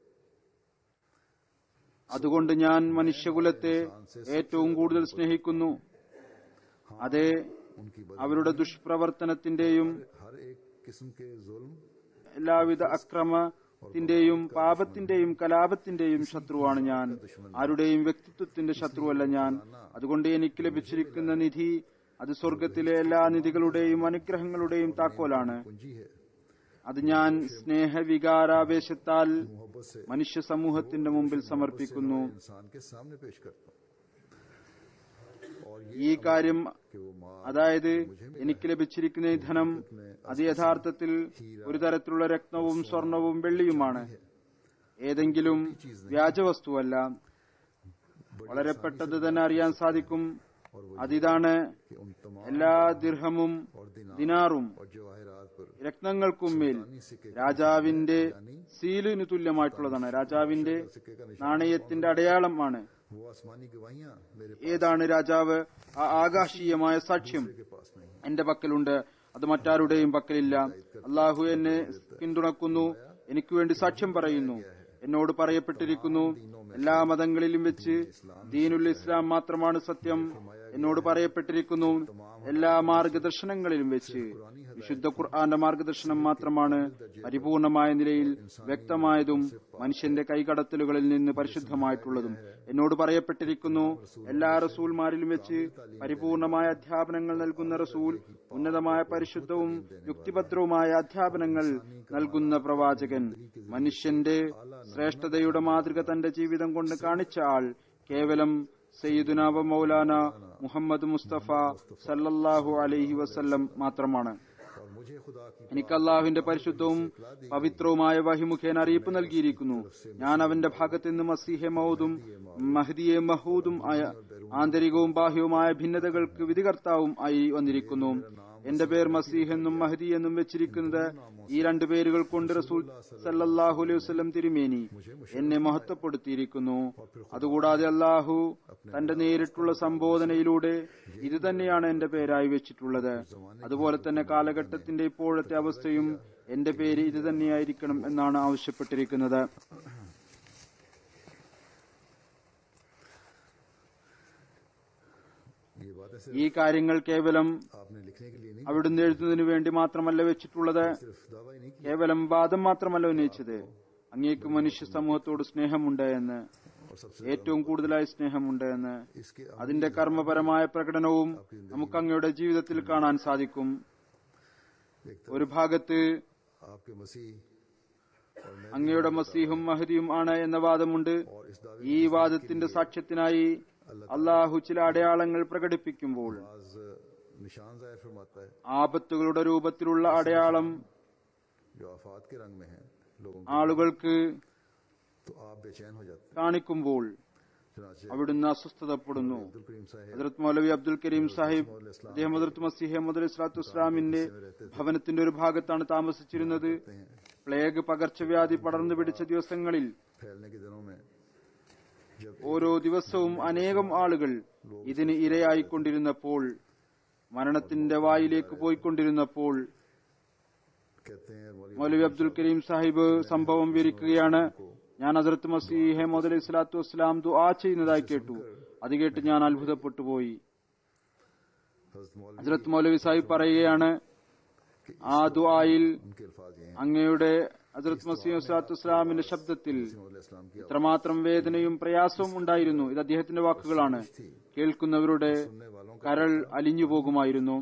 അതുകൊണ്ട് ഞാൻ മനുഷ്യകുലത്തെ ഏറ്റവും കൂടുതൽ സ്നേഹിക്കുന്നു അതെ उनकी बद അവരുടെ ദുഷ്പ്രവർത്തനത്തിന്റെയും हर एक किस्म के जुल्म എല്ലാവിധ അക്രമത്തിന്റെയും പാപത്തിന്റെയും കലാപത്തിന്റെയും ശത്രുവാണ് ഞാൻ ആരുടെയും വ്യക്തിത്വത്തിന്റെ ശത്രുവല്ല ഞാൻ അതുകൊണ്ട് എനിക്ക് ലഭിച്ചിരിക്കുന്ന നിധി അത് സ്വർഗത്തിലെ എല്ലാ നിധികളുടെയും അനുഗ്രഹങ്ങളുടെയും താക്കോലാണ് पूंजी है അത് ഞാൻ സ്നേഹവികാരാവേശത്താൽ मोहब्बत से മനുഷ്യ സമൂഹത്തിന്റെ മുമ്പിൽ സമർപ്പിക്കുന്നു इंसान के सामने पेश करता हूं और ये ഈ കാര്യം कि वो माँ അതായത് എനിക്ക് ലഭിച്ചിരിക്കുന്ന ഈ ധനം അത് യഥാർത്ഥത്തിൽ ഒരു തരത്തിലുള്ള രത്നവും സ്വർണവും വെള്ളിയുമാണ് ഏതെങ്കിലും വ്യാജവസ്തുവല്ല വളരെ പെട്ടെന്ന് തന്നെ അറിയാൻ സാധിക്കും അതിതാണ് कि उन तमाम എല്ലാ ദിർഹമും ദിനാറും और जवाहरात पर രത്നങ്ങൾക്കും മേൽ രാജാവിന്റെ സീലിന് തുല്യമായിട്ടുള്ളതാണ് രാജാവിന്റെ നാണയത്തിന്റെ അടയാളമാണ് वो आसमानी गवाहियां मेरे ഏതാണ് രാജാവ് ആ ആകാശീയമായ സാക്ഷ്യം के पास नहीं എന്റെ പക്കലുണ്ട് അത് മറ്റാരുടെയും പക്കലില്ല അള്ളാഹു എന്നെ പിന്തുണക്കുന്നു എനിക്ക് വേണ്ടി സാക്ഷ്യം പറയുന്നു എന്നോട് പറയപ്പെട്ടിരിക്കുന്നു എല്ലാ മതങ്ങളിലും വെച്ച് ദീനുൽ ഇസ്ലാം മാത്രമാണ് സത്യം എന്നോട് പറയപ്പെട്ടിരിക്കുന്നു എല്ലാ മാർഗദർശനങ്ങളിലും വെച്ച് വിശുദ്ധ ഖുർആന്റെ മാർഗദർശനം മാത്രമാണ് പരിപൂർണമായ നിലയിൽ വ്യക്തമായതും മനുഷ്യന്റെ കൈകടത്തലുകളിൽ നിന്ന് പരിശുദ്ധമായിട്ടുള്ളതും എന്നോട് പറയപ്പെട്ടിരിക്കുന്നു എല്ലാ റസൂൽമാരിലും വെച്ച് പരിപൂർണമായ അധ്യാപനങ്ങൾ നൽകുന്ന റസൂൽ ഉന്നതമായ പരിശുദ്ധവും യുക്തിഭദ്രവുമായ അധ്യാപനങ്ങൾ നൽകുന്ന പ്രവാചകൻ മനുഷ്യന്റെ ശ്രേഷ്ഠതയുടെ മാതൃക തന്റെ ജീവിതം കൊണ്ട് കാണിച്ച ആൾ കേവലം സയ്യിദുന വ മൗലാന മുഹമ്മദ് മുസ്തഫ സല്ലല്ലാഹു അലൈഹി വസല്ലം മാത്രമാണ് और मुझे खुदा की എനിക്ക് അള്ളാഹുവിന്റെ പരിശുദ്ധവും പവിത്രവുമായ വഹി മുഖേന അറിയിപ്പ് നൽകിയിരിക്കുന്നു ഞാൻ അവന്റെ ഭാഗത്ത് നിന്ന് മസീഹെ മൗദും മഹദിയെ മഹൂദും ആയ ആന്തരികവും ബാഹ്യവുമായ ഭിന്നതകൾക്ക് വിധികർത്താവും ആയി വന്നിരിക്കുന്നു എന്റെ പേർ മസീഹ് എന്നും മഹദി എന്നും വെച്ചിരിക്കുന്നത് ഈ രണ്ടു പേരുകൾ കൊണ്ട് റസൂൽ സല്ലല്ലാഹു അലൈഹി വസല്ലം തിരുമേനി എന്നെ മഹത്വപ്പെടുത്തിയിരിക്കുന്നു അതുകൂടാതെ അള്ളാഹു തന്റെ നേരിട്ടുള്ള സംബോധനയിലൂടെ ഇത് തന്നെയാണ് എന്റെ പേരായി വെച്ചിട്ടുള്ളത് അതുപോലെ തന്നെ കാലഘട്ടത്തിന്റെ ഇപ്പോഴത്തെ അവസ്ഥയും എന്റെ പേര് ഇത് തന്നെയായിരിക്കണം എന്നാണ് ആവശ്യപ്പെട്ടിരിക്കുന്നത് ये बातें सिर्फ ഈ കാര്യങ്ങൾ കേവലം आपने लिखने के लिए नहीं അവിടുന്ന് എഴുതുന്നതിനു വേണ്ടി മാത്രമല്ല വെച്ചിട്ടുള്ളത് सिर्फ दावा ही नहीं किया കേവലം വാദം മാത്രമല്ല ഉന്നയിച്ചത് അങ്ങേക്ക് മനുഷ്യ സമൂഹത്തോട് സ്നേഹമുണ്ട് എന്ന് और सबसे ഏറ്റവും കൂടുതലായി സ്നേഹമുണ്ട് എന്ന് इसके അതിന്റെ കർമ്മപരമായ പ്രകടനവും നമുക്ക് അങ്ങയുടെ ജീവിതത്തിൽ കാണാൻ സാധിക്കും एक ഒരു ഭാഗത്ത് आपके मसीह और मैं അങ്ങയുടെ മസീഹും മഹദിയും ആണ് എന്ന വാദമുണ്ട് और इस दावे ഈ വാദത്തിന്റെ സാക്ഷ്യത്തിനായി അള്ളാഹു ചില അടയാളങ്ങൾ പ്രകടിപ്പിക്കുമ്പോൾ आज निशान जाहिर फरमाता है ആപത്തുകളുടെ രൂപത്തിലുള്ള അടയാളം जो आफात के रंग में है लोगों ആളുകൾക്ക് को तो आप बेचैन हो जाते കാണിക്കുമ്പോൾ हैं चुनाचे അവിടുന്ന് അസ്വസ്ഥതപ്പെടുന്നു अब्दुल करीम साहब ഹജറത്ത് മൗലവി അബ്ദുൽ കരീം സാഹിബ് അദ്ദേഹം ഹജറത്ത് മസീഹ് മുദർ ഇസ്ലാത്തു ഇസ്ലാമിന്റെ ഭവനത്തിന്റെ ഒരു ഭാഗത്താണ് താമസിച്ചിരുന്നത് പ്ലേഗ് പകർച്ചവ്യാധി പടർന്നു പിടിച്ച ദിവസങ്ങളിൽ फैलने के दिनों में जब ഓരോ ദിവസവും അനേകം ആളുകൾ ഇതിന് ഇരയായിക്കൊണ്ടിരുന്നപ്പോൾ മരണത്തിന്റെ വായിലേക്ക് പോയിക്കൊണ്ടിരുന്നപ്പോൾ कहते हैं मौलवी മൗലവി അബ്ദുൽ കരീം സാഹിബ് സംഭവം വിവരിക്കുകയാണ് ഞാൻ ഹസരത്ത് മസീഹെ മുതലി സ്വലാത്തു വസ്സലാം ദുആ ചെയ്യുന്നതായി കേട്ടു അത് കേട്ട് ഞാൻ അത്ഭുതപ്പെട്ടു പോയി हजरत मौलवी ഹസരത്ത് മൗലവി സാഹിബ് പറയുകയാണ് ആ ദുആയിൽ उनके अल्फाज ये हैं അങ്ങയുടെ ഹസരത്ത് മസീഹ് സ്വലാത്തു വസ്സലാമിന്റെ ശബ്ദത്തിൽ मौलवी इस्लाम की ഇത്രമാത്രം വേദനയും പ്രയാസവും ഉണ്ടായിരുന്നു ഇത് അദ്ദേഹത്തിന്റെ വാക്കുകളാണ് കേൾക്കുന്നവരുടെ सुनने वालों का കരൾ അലിഞ്ഞു പോകുമായിരുന്നു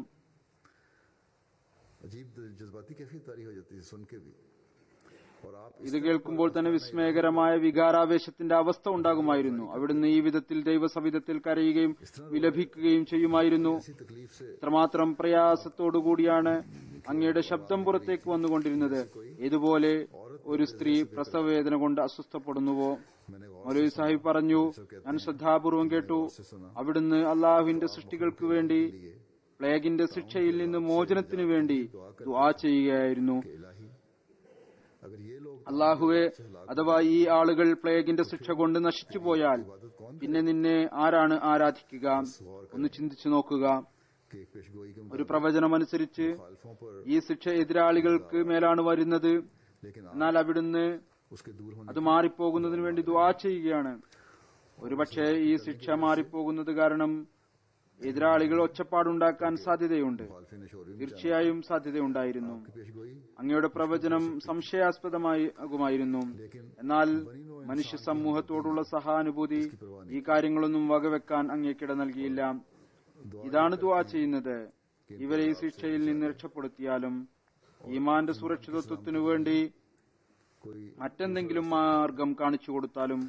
अजीब जज्बाती कैफियत तारी हो जाती है सुन के भी और आप ഇത് കേൾക്കുമ്പോൾ തന്നെ വിസ്മയകരമായ വികാരാവേശത്തിന്റെ അവസ്ഥ ഉണ്ടാകുമായിരുന്നു അവിടുന്ന് ഈ വിധത്തിൽ ദൈവസവിധത്തിൽ കരയുകയും വിലപിക്കുകയും ചെയ്യുമായിരുന്നു इसी तकलीफ से ഇത്രമാത്രം പ്രയാസത്തോടുകൂടിയാണ് അങ്ങയുടെ ശബ്ദം പുറത്തേക്ക് വന്നുകൊണ്ടിരുന്നത് ഇതുപോലെ ഒരു സ്ത്രീ പ്രസവവേദന കൊണ്ട് അസ്വസ്ഥപ്പെടുന്നുവോ मैंने गौर മൗലവി സാഹിബ് പറഞ്ഞു ഞാൻ ശ്രദ്ധാപൂർവം കേട്ടു അവിടുന്ന് അള്ളാഹുവിന്റെ സൃഷ്ടികൾക്ക് വേണ്ടി പ്ലേഗിന്റെ ശിക്ഷയിൽ നിന്ന് മോചനത്തിനു വേണ്ടി ദുആ ചെയ്യുകയായിരുന്നു के इलाही अगर ये लोग അള്ളാഹുവെ അഥവാ ഈ ആളുകൾ പ്ലേഗിന്റെ ശിക്ഷ കൊണ്ട് നശിച്ചു പോയാൽ इबादत कौन പിന്നെ നിന്നെ ആരാണ് ആരാധിക്കുക ഒന്ന് ചിന്തിച്ചു നോക്കുക के एक पेशगोई के ഒരു പ്രവചനമനുസരിച്ച് मुखालफों पर ഈ ശിക്ഷ എതിരാളികൾക്ക് മേലാണ് വരുന്നത് लेकिन आप എന്നാൽ അവിടുന്ന് उसके दूर होने അത് മാറിപ്പോകുന്നതിന് വേണ്ടി ദുആ ചെയ്യുകയാണ് ഒരുപക്ഷെ ഈ ശിക്ഷ മാറിപ്പോകുന്നത് കാരണം എതിരാളികൾ ഒച്ചപ്പാടുണ്ടാക്കാൻ സാധ്യതയുണ്ട് मुखालफिन ने शोर भी തീർച്ചയായും സാധ്യതയുണ്ടായിരുന്നു की पेशगोई അങ്ങയുടെ പ്രവചനം സംശയാസ്പദമായി ആകുമായിരുന്നു എന്നാൽ മനുഷ്യ സമൂഹത്തോടുള്ള സഹാനുഭൂതി ഈ കാര്യങ്ങളൊന്നും വകവെക്കാൻ അങ്ങേക്കിട നൽകിയില്ല ഇതാണ് ദുആ ചെയ്യുന്നത് ഇവരെ ഈ ശിക്ഷയിൽ നിന്ന് രക്ഷപ്പെടുത്തിയാലും ഈമാന്റെ സുരക്ഷിതത്വത്തിനു വേണ്ടി कोई മറ്റെന്തെങ്കിലും മാർഗം കാണിച്ചു കൊടുത്താലും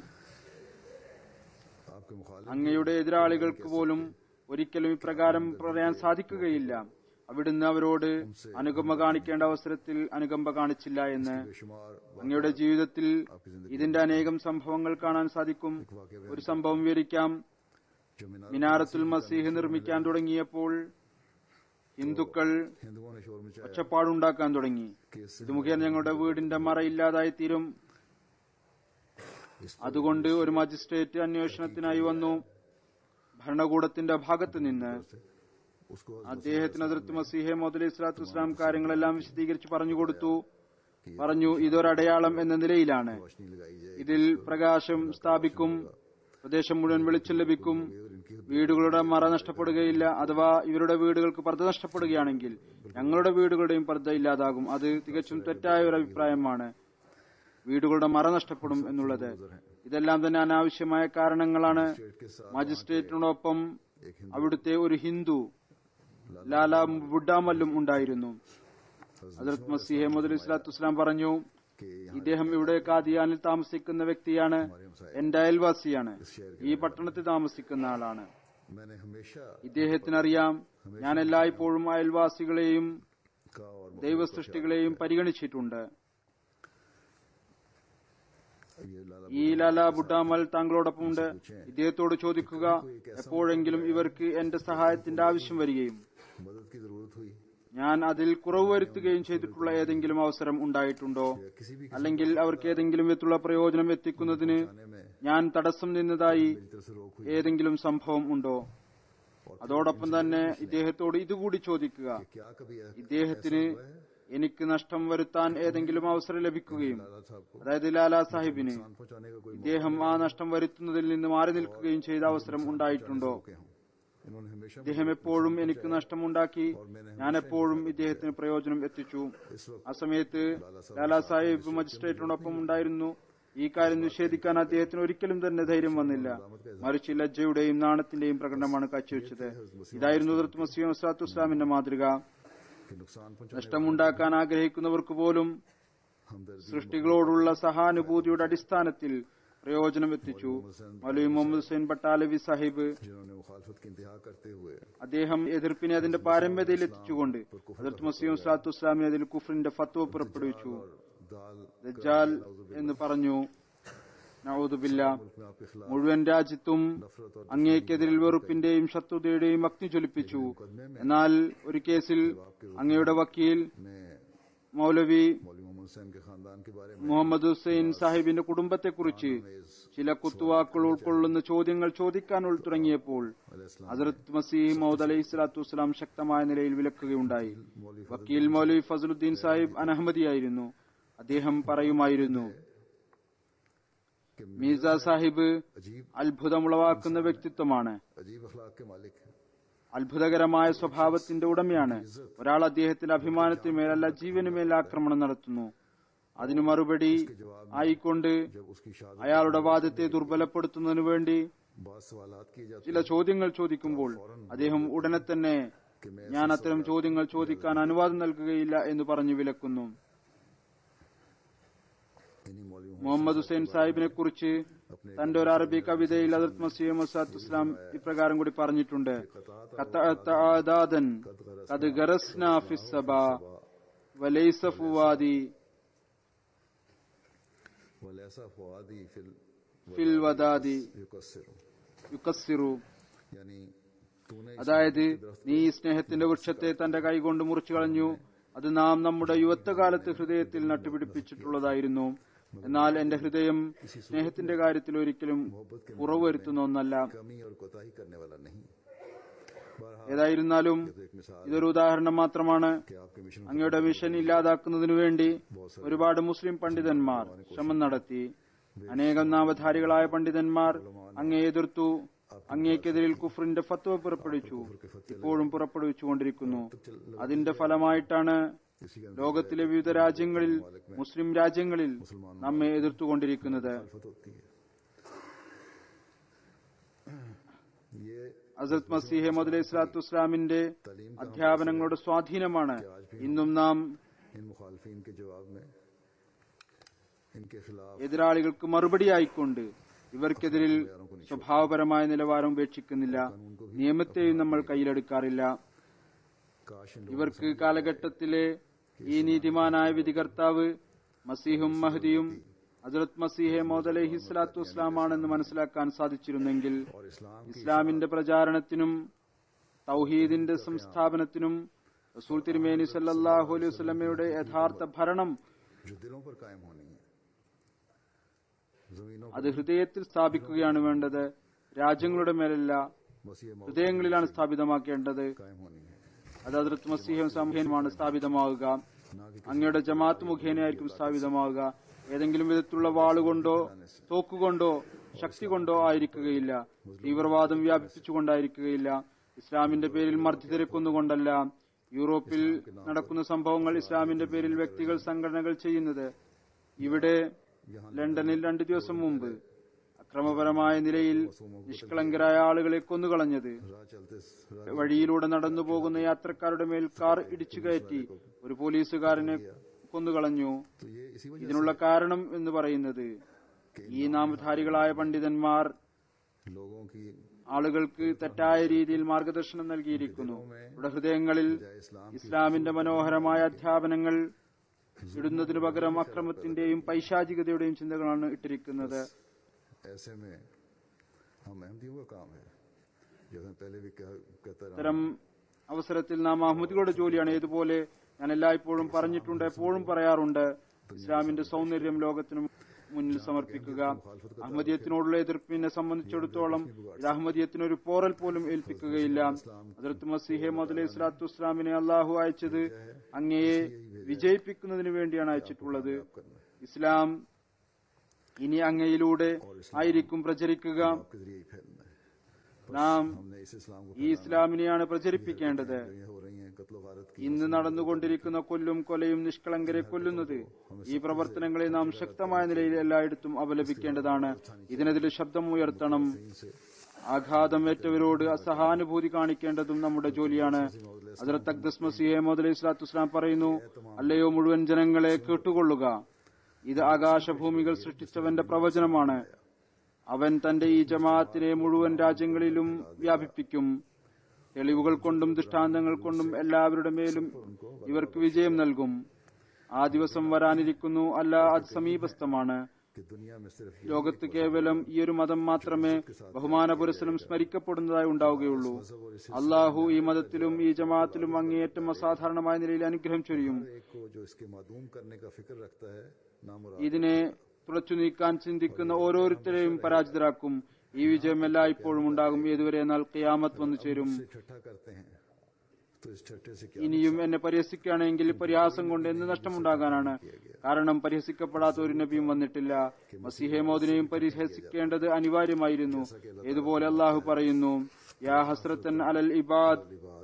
आपके मुखालिफ അങ്ങയുടെ എതിരാളികൾക്ക് പോലും ഒരിക്കലും ഇപ്രകാരം പറയാൻ സാധിക്കുകയില്ല അവിടുന്ന് അവരോട് അനുകമ്പ കാണിക്കേണ്ട അവസരത്തിൽ അനുകമ്പ കാണിച്ചില്ല എന്ന് बेशुमार അങ്ങയുടെ ജീവിതത്തിൽ ഇതിന്റെ അനേകം സംഭവങ്ങൾ കാണാൻ സാധിക്കും ഒരു സംഭവം വിവരിക്കാം जो मीनार മിനാരത്തുൽ മസീഹ് നിർമ്മിക്കാൻ തുടങ്ങിയപ്പോൾ ഹിന്ദുക്കൾ हिंदुओं ने शोर मचाया ഒച്ചപ്പാടുണ്ടാക്കാൻ തുടങ്ങി कि इससे ഇത് മുഖേന ഞങ്ങളുടെ വീടിന്റെ മറ ഇല്ലാതായി തീരും इस അതുകൊണ്ട് ഒരു മജിസ്ട്രേറ്റ് അന്വേഷണത്തിനായി വന്നു ഭരണകൂടത്തിന്റെ ഭാഗത്ത് നിന്ന് उसको അദ്ദേഹത്തിന് അതിർത്ത് മസീഹെ മോദലി ഇസ്ലാത്തു ഇസ്ലാം കാര്യങ്ങളെല്ലാം വിശദീകരിച്ച് പറഞ്ഞുകൊടുത്തു പറഞ്ഞു ഇതൊരടയാളം എന്ന നിലയിലാണ് रोशनी लगाई जाए ഇതിൽ പ്രകാശം സ്ഥാപിക്കും പ്രദേശം മുഴുവൻ വെളിച്ചം ലഭിക്കും വീടുകളുടെ മറ നഷ്ടപ്പെടുകയില്ല അഥവാ ഇവരുടെ വീടുകൾക്ക് പർദ്ദ നഷ്ടപ്പെടുകയാണെങ്കിൽ ഞങ്ങളുടെ വീടുകളുടെയും പർദ്ദ ഇല്ലാതാകും അത് തികച്ചും തെറ്റായ ഒരു അഭിപ്രായമാണ് വീടുകളുടെ മറ നഷ്ടപ്പെടും എന്നുള്ളത് ഇതെല്ലാം തന്നെ അനാവശ്യമായ കാരണങ്ങളാണ് के साथ മജിസ്ട്രേറ്റിനോടൊപ്പം അവിടുത്തെ ഒരു ഹിന്ദു ലാല ബുഡാമല്ലും ഉണ്ടായിരുന്നു ഹസരത് മസീഹെ മുദലി ഇസ്ലാത്തു ഇസ്ലാം പറഞ്ഞു कि यहाँ ഇദ്ദേഹം ഇവിടെ കാദിയാനിൽ താമസിക്കുന്ന വ്യക്തിയാണ് എന്റെ അയൽവാസിയാണ് ഈ പട്ടണത്തിൽ താമസിക്കുന്ന ആളാണ് मैंने हमेशा ഇദ്ദേഹത്തിനറിയാം ഞാൻ എല്ലായ്പ്പോഴും അയൽവാസികളെയും का और ദൈവസൃഷ്ടികളെയും പരിഗണിച്ചിട്ടുണ്ട് ये लाला ഈ ലാല ബുഡാമൽ താങ്കളോടൊപ്പമുണ്ട് ഇദ്ദേഹത്തോട് ചോദിക്കുക എപ്പോഴെങ്കിലും ഇവർക്ക് എന്റെ സഹായത്തിന്റെ ആവശ്യം വരികയും मदद की जरूरत हुई ഞാൻ അതിൽ കുറവ് വരുത്തുകയും ചെയ്തിട്ടുള്ള ഏതെങ്കിലും അവസരം ഉണ്ടായിട്ടുണ്ടോ या किसी भी അല്ലെങ്കിൽ അവർക്ക് ഏതെങ്കിലും വിധത്തിലുള്ള പ്രയോജനം എത്തിക്കുന്നതിന് खाने में ഞാൻ തടസ്സം നിന്നതായി मेरी तरफ से रोक हुई ഏതെങ്കിലും സംഭവം ഉണ്ടോ അതോടൊപ്പം തന്നെ ഇദ്ദേഹത്തോട് ഇതുകൂടി ചോദിക്കുക कि क्या कभी ऐ- ഇദ്ദേഹത്തിന് എനിക്ക് നഷ്ടം വരുത്താൻ ഏതെങ്കിലും അവസരം ലഭിക്കുകയും लाला साहब को അതായത് ലാലാ സാഹിബിന് नुकसान पहुंचाने का कोई ഇദ്ദേഹം ആ നഷ്ടം വരുത്തുന്നതിൽ നിന്ന് മാറി നിൽക്കുകയും ചെയ്ത അവസരം ഉണ്ടായിട്ടുണ്ടോ मौके हों इन्होंने हमेशा ഇദ്ദേഹം എപ്പോഴും എനിക്ക് നഷ്ടമുണ്ടാക്കി ഞാൻ എപ്പോഴും ഇദ്ദേഹത്തിന് പ്രയോജനം എത്തിച്ചു इस वक्त ആ സമയത്ത് ലാലാ സാഹിബ് മജിസ്ട്രേറ്റിനോടൊപ്പം ഉണ്ടായിരുന്നു ഈ കാര്യം നിഷേധിക്കാൻ അദ്ദേഹത്തിന് ഒരിക്കലും തന്നെ ധൈര്യം വന്നില്ല മറിച്ച് ലജ്ജയുടെയും നാണത്തിന്റെയും പ്രകടനമാണ് കാഴ്ചവെച്ചത് ഇതായിരുന്നു ഹസ്രത്ത് മസീം അസ്ലാത്തു ഇസ്ലാമിന്റെ മാതൃക कि नुकसान पहुंचाने നഷ്ടമുണ്ടാക്കാൻ ആഗ്രഹിക്കുന്നവർക്ക് പോലും हमदर्दी സൃഷ്ടികളോടുള്ള സഹാനുഭൂതിയുടെ അടിസ്ഥാനത്തിൽ പ്രയോജനം എത്തിച്ചു മൗലവി മുഹമ്മദ് ഹുസൈൻ ബട്ടാലവി സാഹിബ് जिन्होंने मुखालफत की इंतहा करते हुए അദ്ദേഹം എതിർപ്പിനെ അതിന്റെ പാരമ്യതയിൽ എത്തിച്ചുകൊണ്ട് ഹജറത്ത് മസീം സ്വലാത്തു ഇസ്ലാമിന് അതിൽ കുഫറിന്റെ ഫത്വ പുറപ്പെടുവിച്ചു और दाल ദജ്ജാൽ എന്ന് പറഞ്ഞു നഊദുബില്ല मुल्क में आपके खिलाफ മുഴുവൻ രാജ്യത്തും नफरत और അങ്ങേക്കെതിരിൽ വെറുപ്പിന്റെയും ശത്രുതയുടെയും അഗ്നി ജ്വലിപ്പിച്ചു എന്നാൽ ഒരു കേസിൽ അങ്ങയുടെ വക്കീൽ में മൗലവി मौलवी मोहम्मद हुसैन के खानदान के बारे में മുഹമ്മദ് ഹുസൈൻ സാഹിബിന്റെ കുടുംബത്തെക്കുറിച്ച് ചില കുത്തുവാക്കുകൾ ഉൾക്കൊള്ളുന്ന ചോദ്യങ്ങൾ ചോദിക്കാൻ തുടങ്ങിയപ്പോൾ अलैहिस्सलाम ഹസരത്ത് മസീഹ് മൗദ് അലൈഹി സ്വലാത്തു വസ്സലാം ശക്തമായ നിലയിൽ വിലക്കുകയുണ്ടായി मौलवी വക്കീൽ മൗലവി ഫസലുദ്ദീൻ സാഹിബ് അനഹമ്മദിയായിരുന്നു അദ്ദേഹം പറയുമായിരുന്നു के മീസ സാഹിബ് अजीब അത്ഭുതമുളവാക്കുന്ന വ്യക്തിത്വമാണ് अजीब अखलाक के मालिक हैं അത്ഭുതകരമായ സ്വഭാവത്തിന്റെ ഉടമയാണ് ഒരാൾ അദ്ദേഹത്തിന്റെ അഭിമാനത്തിന്മേലല്ല ജീവനുമേൽ ആക്രമണം നടത്തുന്നു അതിനു മറുപടി ആയിക്കൊണ്ട് जब उसकी शादी അയാളുടെ വാദത്തെ ദുർബലപ്പെടുത്തുന്നതിനു വേണ്ടി बाद सवालात किए जाते ചില ചോദ്യങ്ങൾ ചോദിക്കുമ്പോൾ അദ്ദേഹം ഉടനെ തന്നെ ഞാൻ അത്തരം ചോദ്യങ്ങൾ ചോദിക്കാൻ അനുവാദം നൽകുകയില്ല എന്ന് പറഞ്ഞു വിലക്കുന്നു इन्हीं मौलवी മുഹമ്മദ് ഹുസൈൻ സാഹിബിനെ കുറിച്ച് തന്റെ ഒരു അറബി കവിതയിൽ അതിർത്ത് മസീം മസാത്ത് ഇസ്ലാം ഇപ്രകാരം കൂടി പറഞ്ഞിട്ടുണ്ട് "ഖതഅത ആദാദൻ ഖദ് ഗറസ്നാ ഫിസ് സബാ വലൈസ ഫുവാദി वलैसा फवादी फिल ഫിൽ വദാദി युकस्सिर യുക്കസ്സിറു यानी तूने അതായത് നീ ഈ സ്നേഹത്തിന്റെ വൃക്ഷത്തെ തന്റെ കൈകൊണ്ട് മുറിച്ചു കളഞ്ഞു അത് നാം നമ്മുടെ യുവത്വകാലത്ത് ഹൃദയത്തിൽ നട്ടുപിടിപ്പിച്ചിട്ടുള്ളതായിരുന്നു എന്നാൽ എന്റെ ഹൃദയം സ്നേഹത്തിന്റെ കാര്യത്തിൽ ഒരിക്കലും കുറവ് വരുത്തുന്ന ഒന്നല്ല कमी और कोताही करने वाला नहीं बहरहाल ഏതായിരുന്നാലും तो एक मिसाल ഇതൊരു ഉദാഹരണം മാത്രമാണ് कि आपके मिशन അങ്ങയുടെ മിഷൻ ഇല്ലാതാക്കുന്നതിനു വേണ്ടി ഒരുപാട് മുസ്ലിം പണ്ഡിതന്മാർ ശ്രമം നടത്തി അനേകം നാമധാരികളായ പണ്ഡിതന്മാർ അങ്ങയെ എതിർത്തു അങ്ങേക്കെതിരിൽ കുഫറിന്റെ ഫത്വ പുറപ്പെടുവിച്ചു ഇപ്പോഴും പുറപ്പെടുവിച്ചുകൊണ്ടിരിക്കുന്നു അതിന്റെ ഫലമായിട്ടാണ് इसी के ലോകത്തിലെ വിവിധ രാജ്യങ്ങളിൽ മുസ്ലിം രാജ്യങ്ങളിൽ നമ്മെ എതിർത്തുകൊണ്ടിരിക്കുന്നത് मुखालफत होती है ये ഹസരത് മസീഹ് മദ് ഇസ്ലാത്തു ഇസ്ലാമിന്റെ അധ്യാപനങ്ങളുടെ സ്വാധീനമാണ് ഇന്നും നാം इन मुखालफिन के जवाब में इनके खिलाफ എതിരാളികൾക്ക് മറുപടിയായിക്കൊണ്ട് ഇവർക്കെതിരിൽ സ്വഭാവപരമായ നിലവാരം ഉപേക്ഷിക്കുന്നില്ല നിയമത്തെയും നമ്മൾ കയ്യിലെടുക്കാറില്ല काश इन ഇവർക്ക് കാലഘട്ടത്തിലെ ഈ നീതിമാനായ വിധികർത്താവ് മസീഹും മഹദിയും ഹസരത് മസീഹെ മോദ് അലൈഹി സ്വലാത്തു വസ്ലാമാണെന്ന് മനസ്സിലാക്കാൻ സാധിച്ചിരുന്നെങ്കിൽ और इस्लाम ഇസ്ലാമിന്റെ പ്രചാരണത്തിനും തൗഹീദിന്റെ സംസ്ഥാപനത്തിനും റസൂൽ തിരുമേനി സല്ലല്ലാഹു അലൈഹി വസല്ലമയുടെ യഥാർത്ഥ ഭരണം जो दिलों पर कायम होनी है जमीनों അത് ഹൃദയത്തിൽ സ്ഥാപിക്കുകയാണ് വേണ്ടത് രാജ്യങ്ങളുടെ മേലല്ല मसीह मौत ഹൃദയങ്ങളിലാണ് സ്ഥാപിതമാക്കേണ്ടത് कायम होनी है അത് ഹദ്രത്ത് മസീഹം സമൂഹമാണ് സ്ഥാപിതമാവുക അങ്ങയുടെ ജമാഅത്ത് മുഖേനയായിരിക്കും സ്ഥാപിതമാവുക ഏതെങ്കിലും വിധത്തിലുള്ള വാളുകൊണ്ടോ തോക്കുകൊണ്ടോ ശക്തി കൊണ്ടോ ആയിരിക്കുകയില്ല തീവ്രവാദം വ്യാപിപ്പിച്ചുകൊണ്ടായിരിക്കുകയില്ല ഇസ്ലാമിന്റെ പേരിൽ മർദ്ദിതരെ കൊന്നുകൊണ്ടല്ല യൂറോപ്പിൽ നടക്കുന്ന സംഭവങ്ങൾ ഇസ്ലാമിന്റെ പേരിൽ വ്യക്തികൾ സംഘടനകൾ ചെയ്യുന്നത് ഇവിടെ ലണ്ടനിൽ രണ്ടു ദിവസം മുമ്പ് അക്രമപരമായ നിലയിൽ നിഷ്കളങ്കരായ ആളുകളെ കൊന്നുകളഞ്ഞത് राह चलते स- വഴിയിലൂടെ നടന്നു പോകുന്ന യാത്രക്കാരുടെ മേൽ കാർ ഇടിച്ചു കയറ്റി ഒരു പോലീസുകാരനെ കൊന്നുകളഞ്ഞു तो ये इसी वजह ഇതിനുള്ള കാരണം എന്ന് പറയുന്നത് ഈ നാമധാരികളായ പണ്ഡിതന്മാർ से लोगों की ആളുകൾക്ക് തെറ്റായ രീതിയിൽ മാർഗദർശനം നൽകിയിരിക്കുന്നു ഇവിടെ ഹൃദയങ്ങളിൽ इस्लाम ഇസ്ലാമിന്റെ മനോഹരമായ അധ്യാപനങ്ങൾ ഇടുന്നതിനു പകരം അക്രമത്തിന്റെയും പൈശാചികതയുടെയും ചിന്തകളാണ് ഇട്ടിരിക്കുന്നത് ऐसे में हम अहमदियों का काम है जैसे मैं पहले भी कह, कहता रहा ഇത്തരം അവസരത്തിൽ നാം അഹമ്മദികളുടെ ജോലിയാണ് ഏതുപോലെ ഞാൻ എല്ലായ്പ്പോഴും പറഞ്ഞിട്ടുണ്ട് എപ്പോഴും പറയാറുണ്ട് ഇസ്ലാമിന്റെ സൗന്ദര്യം ലോകത്തിനു മുന്നിൽ സമർപ്പിക്കുക അഹമ്മദിയത്തിനോടുള്ള എതിർപ്പിനെ സംബന്ധിച്ചിടത്തോളം ഇത് അഹമ്മദിയത്തിന് ഒരു പോറൽ പോലും ഏൽപ്പിക്കുകയില്ല അതിർത്ത് മസീഹെ മുതലേ ഇസ്ലാത്തു ഇസ്ലാമിനെ അള്ളാഹു അയച്ചത് അങ്ങയെ വിജയിപ്പിക്കുന്നതിന് വേണ്ടിയാണ് അയച്ചിട്ടുള്ളത് ഇസ്ലാം ഇനി അങ്ങയിലൂടെ ആയിരിക്കും പ്രചരിക്കുക आपके जरिए ही फैलना है നാം हमने इस इस्लाम को ഈ ഇസ്ലാമിനെയാണ് പ്രചരിപ്പിക്കേണ്ടത് ये हो रही हैं कत्लो गारत की ഇന്ന് നടന്നുകൊണ്ടിരിക്കുന്ന കൊല്ലും കൊലയും നിഷ്കളങ്കരെ കൊല്ലുന്നത് ഈ പ്രവർത്തനങ്ങളെ നാം ശക്തമായ നിലയിൽ എല്ലായിടത്തും അപലപിക്കേണ്ടതാണ് ഇതിനെതിരെ ശബ്ദം ഉയർത്തണം इनसे ആഘാതമേറ്റവരോട് അസഹാനുഭൂതി കാണിക്കേണ്ടതും നമ്മുടെ ജോലിയാണ് ഹസ്രത്ത് അക്ദസ് മസിഹെ മുതലി ഇസ്ലാത്തു ഇസ്ലാം പറയുന്നു അല്ലയോ മുഴുവൻ ജനങ്ങളെ കേട്ടുകൊള്ളുക ഇത് ആകാശഭൂമികൾ സൃഷ്ടിച്ചവന്റെ പ്രവചനമാണ് അവൻ തന്റെ ഈ ജമാഅത്തിനെ മുഴുവൻ രാജ്യങ്ങളിലും വ്യാപിപ്പിക്കും തെളിവുകൾ കൊണ്ടും ദൃഷ്ടാന്തങ്ങൾ കൊണ്ടും എല്ലാവരുടെ മേലും ഇവർക്ക് വിജയം നൽകും ആ ദിവസം വരാനിരിക്കുന്നു അല്ല അത് സമീപസ്ഥമാണ് कि दुनिया में सिर्फ ये ലോകത്ത് കേവലം ഈ ഒരു മതം മാത്രമേ ബഹുമാന പുരസ്സരം സ്മരിക്കപ്പെടുന്നതായി ഉണ്ടാവുകയുള്ളൂ അള്ളാഹു ഈ മതത്തിലും ഈ ജമാഅത്തിലും അങ്ങേയറ്റം അസാധാരണമായ നിലയിൽ അനുഗ്രഹം ചൊരിയും एक को जो इसके मादूम करने का फिक्र रखता है नामुराद ഇതിനെ തുളച്ചു നീക്കാൻ ചിന്തിക്കുന്ന ഓരോരുത്തരെയും പരാജിതരാക്കും ഈ വിജയം എല്ലായ്പ്പോഴും ഉണ്ടാകും ഏതുവരെ എന്നാൽ ഖിയാമത്ത് വന്നു ചേരും से ठट्ठा करते हैं तो इस ठट्ठे से क्या ഇനിയും എന്നെ പരിഹസിക്കുകയാണെങ്കിൽ പരിഹാസം കൊണ്ട് എന്ത് നഷ്ടമുണ്ടാകാനാണ് കാരണം പരിഹസിക്കപ്പെടാത്ത ഒരു നബിയും വന്നിട്ടില്ല മസിഹെ മോദിനെയും പരിഹസിക്കേണ്ടത് അനിവാര്യമായിരുന്നു ഏതുപോലെ അള്ളാഹു പറയുന്നു യാ ഹസ്രത്തൻ അലൽ ഇബാദ് बात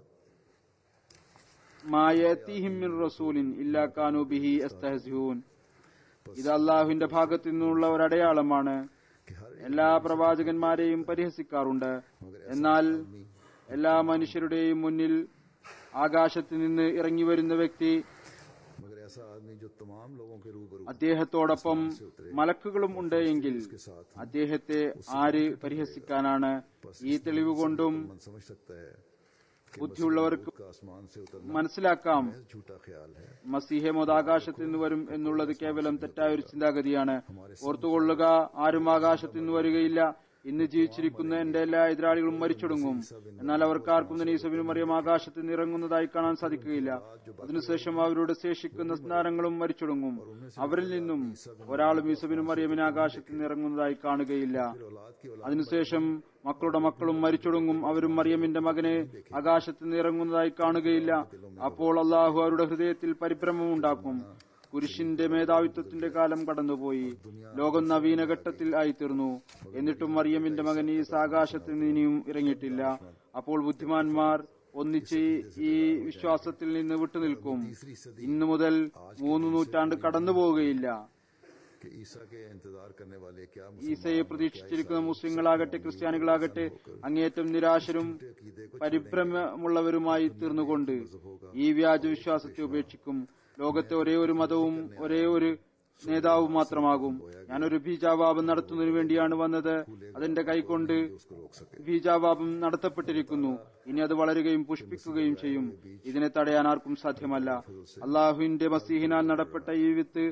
മായത്തിഹിം മിൻ റസൂലിൻ ഇല്ലാ കാനു ബിഹി അസ്തഹസിഹൂൻ ഇത് അള്ളാഹുവിന്റെ ഭാഗത്തു നിന്നുള്ള ഒരു അടയാളമാണ് कि हर എല്ലാ പ്രവാചകന്മാരെയും പരിഹസിക്കാറുണ്ട് എന്നാൽ എല്ലാ മനുഷ്യരുടെയും മുന്നിൽ ആകാശത്ത് നിന്ന് ഇറങ്ങി വരുന്ന വ്യക്തി मगर ऐसा आदमी जो तमाम लोगों के रूबरू അദ്ദേഹത്തോടൊപ്പം മലക്കുകളും ഉണ്ട് എങ്കിൽ के साथ അദ്ദേഹത്തെ ആര് പരിഹസിക്കാനാണ് ഈ തെളിവ് കൊണ്ടും मन समझ सकता है कि ബുദ്ധിയുള്ളവർക്ക് का आसमान से उतरना മനസ്സിലാക്കാം महज झूठा ख्याल है മസീഹെ മോദ് ആകാശത്ത് നിന്ന് വരും എന്നുള്ളത് കേവലം തെറ്റായ ഒരു ചിന്താഗതിയാണ് ഓർത്തുകൊള്ളുക ആരും ആകാശത്ത് നിന്ന് വരികയില്ല ഇന്ന് ജീവിച്ചിരിക്കുന്ന എന്റെ എല്ലാ എതിരാളികളും മരിച്ചൊടുങ്ങും എന്നാൽ അവർക്കാർക്കും തന്നെ ഈസബിനും മറിയം ആകാശത്ത് നിന്ന് ഇറങ്ങുന്നതായി കാണാൻ സാധിക്കുകയില്ല അതിനുശേഷം അവരുടെ ശേഷിക്കുന്ന സ്നാനങ്ങളും മരിച്ചൊടുങ്ങും അവരിൽ നിന്നും ഒരാളും ഈസബിനും മറിയമിന് ആകാശത്ത് നിന്ന് ഇറങ്ങുന്നതായി കാണുകയില്ല औलाद की औलाद അതിനുശേഷം മക്കളുടെ മക്കളും മരിച്ചൊടുങ്ങും അവരും മറിയമിന്റെ മകനെ ആകാശത്ത് നിന്ന് ഇറങ്ങുന്നതായി കാണുകയില്ല അപ്പോൾ അള്ളാഹു അവരുടെ ഹൃദയത്തിൽ പരിഭ്രമം ഉണ്ടാക്കും കുരിശിന്റെ മേധാവിത്വത്തിന്റെ കാലം കടന്നുപോയി ലോകം നവീന ഘട്ടത്തിൽ ആയിത്തീർന്നു എന്നിട്ടും മറിയമിന്റെ മകൻ ഈ ആകാശത്ത് നിന്ന് ഇനിയും ഇറങ്ങിയിട്ടില്ല അപ്പോൾ ബുദ്ധിമാന്മാർ ഒന്നിച്ച് ഈ വിശ്വാസത്തിൽ നിന്ന് വിട്ടുനിൽക്കും ഇന്നു മുതൽ മൂന്ന് നൂറ്റാണ്ട് കടന്നു പോവുകയില്ല कि ईसा के इंतजार करने वाले क्या ഈസയെ പ്രതീക്ഷിച്ചിരിക്കുന്ന മുസ്ലിങ്ങളാകട്ടെ ക്രിസ്ത്യാനികളാകട്ടെ അങ്ങേയറ്റം നിരാശരും പരിഭ്രമമുള്ളവരുമായി തീർന്നുകൊണ്ട് ഈ വ്യാജ വിശ്വാസത്തെ ഉപേക്ഷിക്കും ലോകത്തെ ഒരേ ഒരു മതവും ഒരേ ഒരു നേതാവും മാത്രമാകും ഞാനൊരു ബീജാവാപം നടത്തുന്നതിനു വേണ്ടിയാണ് വന്നത് അതെന്റെ കൈകൊണ്ട് उसको रोक सके ബീജാവാപം നടത്തപ്പെട്ടിരിക്കുന്നു ഇനി അത് വളരുകയും പുഷ്പിക്കുകയും ചെയ്യും ഇതിനെ തടയാൻ ആർക്കും സാധ്യമല്ല അള്ളാഹുവിന്റെ മസീഹിനാൽ നടപ്പെട്ട ഈ വിത്ത്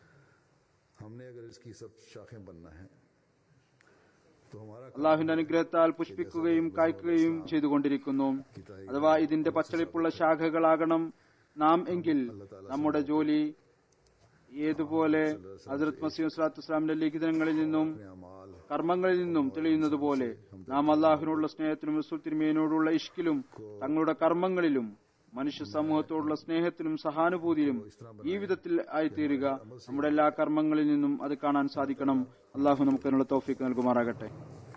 हमने अगर इसकी सब शाखें बनना है तो हमारा काम അള്ളാഹുവിന്റെ അനുഗ്രഹത്താൽ പുഷ്പിക്കുകയും കായ്ക്കുകയും ചെയ്തുകൊണ്ടിരിക്കുന്നു അഥവാ ഇതിന്റെ പച്ചളിപ്പുള്ള ശാഖകളാകണം നാം എങ്കിൽ നമ്മുടെ ജോലി ഏതുപോലെ ഹസരത് മസീം സ്വലാത്തു വസ്സലാമിന്റെ ലിഖിതങ്ങളിൽ നിന്നും अपने अमाल കർമ്മങ്ങളിൽ നിന്നും തെളിയുന്നത് പോലെ നാം അള്ളാഹുവിനോടുള്ള സ്നേഹത്തിലും റസൂൽ തിരുമേനോടുള്ള ഇഷ്കിലും തങ്ങളുടെ കർമ്മങ്ങളിലും മനുഷ്യ സമൂഹത്തോടുള്ള സ്നേഹത്തിലും സഹാനുഭൂതിയിലും ഈ വിധത്തിൽ ആയിത്തീരുക നമ്മുടെ എല്ലാ കർമ്മങ്ങളിൽ നിന്നും അത് കാണാൻ സാധിക്കണം അള്ളാഹു നമുക്ക് അതിനുള്ള തോഫിക്ക് നൽകുമാറാകട്ടെ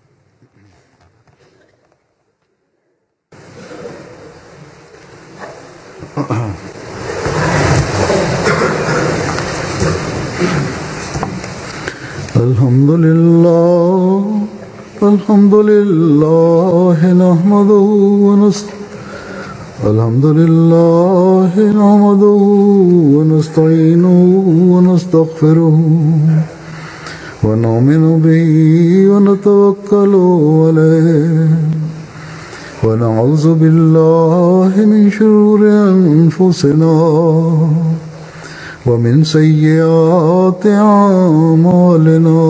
الحمد لله الحمد لله نحمده ونس الحمد لله نحمده ونستعينه ونستغفره ونؤمن به ونتوكل عليه ونعوذ بالله من شرور أنفسنا ومن سيئات أعمالنا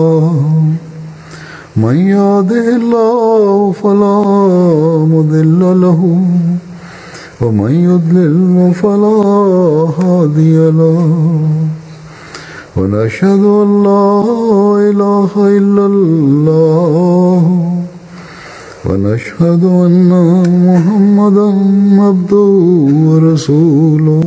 من يهده الله فلا مضل له ومن يضلل فلا هادي له ونشهد أن لا إله إلا الله ونشهد أن محمدا عبده ورسوله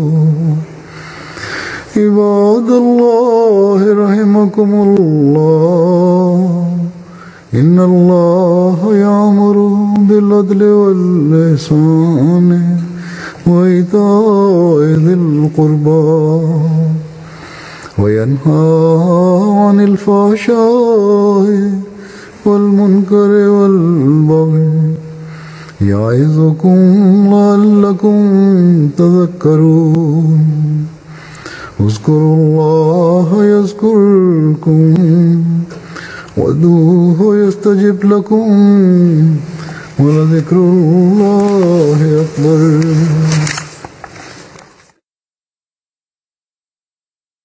عباد الله رحمكم الله إن الله يأمر بالعدل والإحسان وإيتاء ذي القربى وينهى عن الفحشاء والمنكر والبغي يعظكم لعلكم تذكرون اذكروا الله يذكركم وادعوه يستجب لكم ولذكر الله أكبر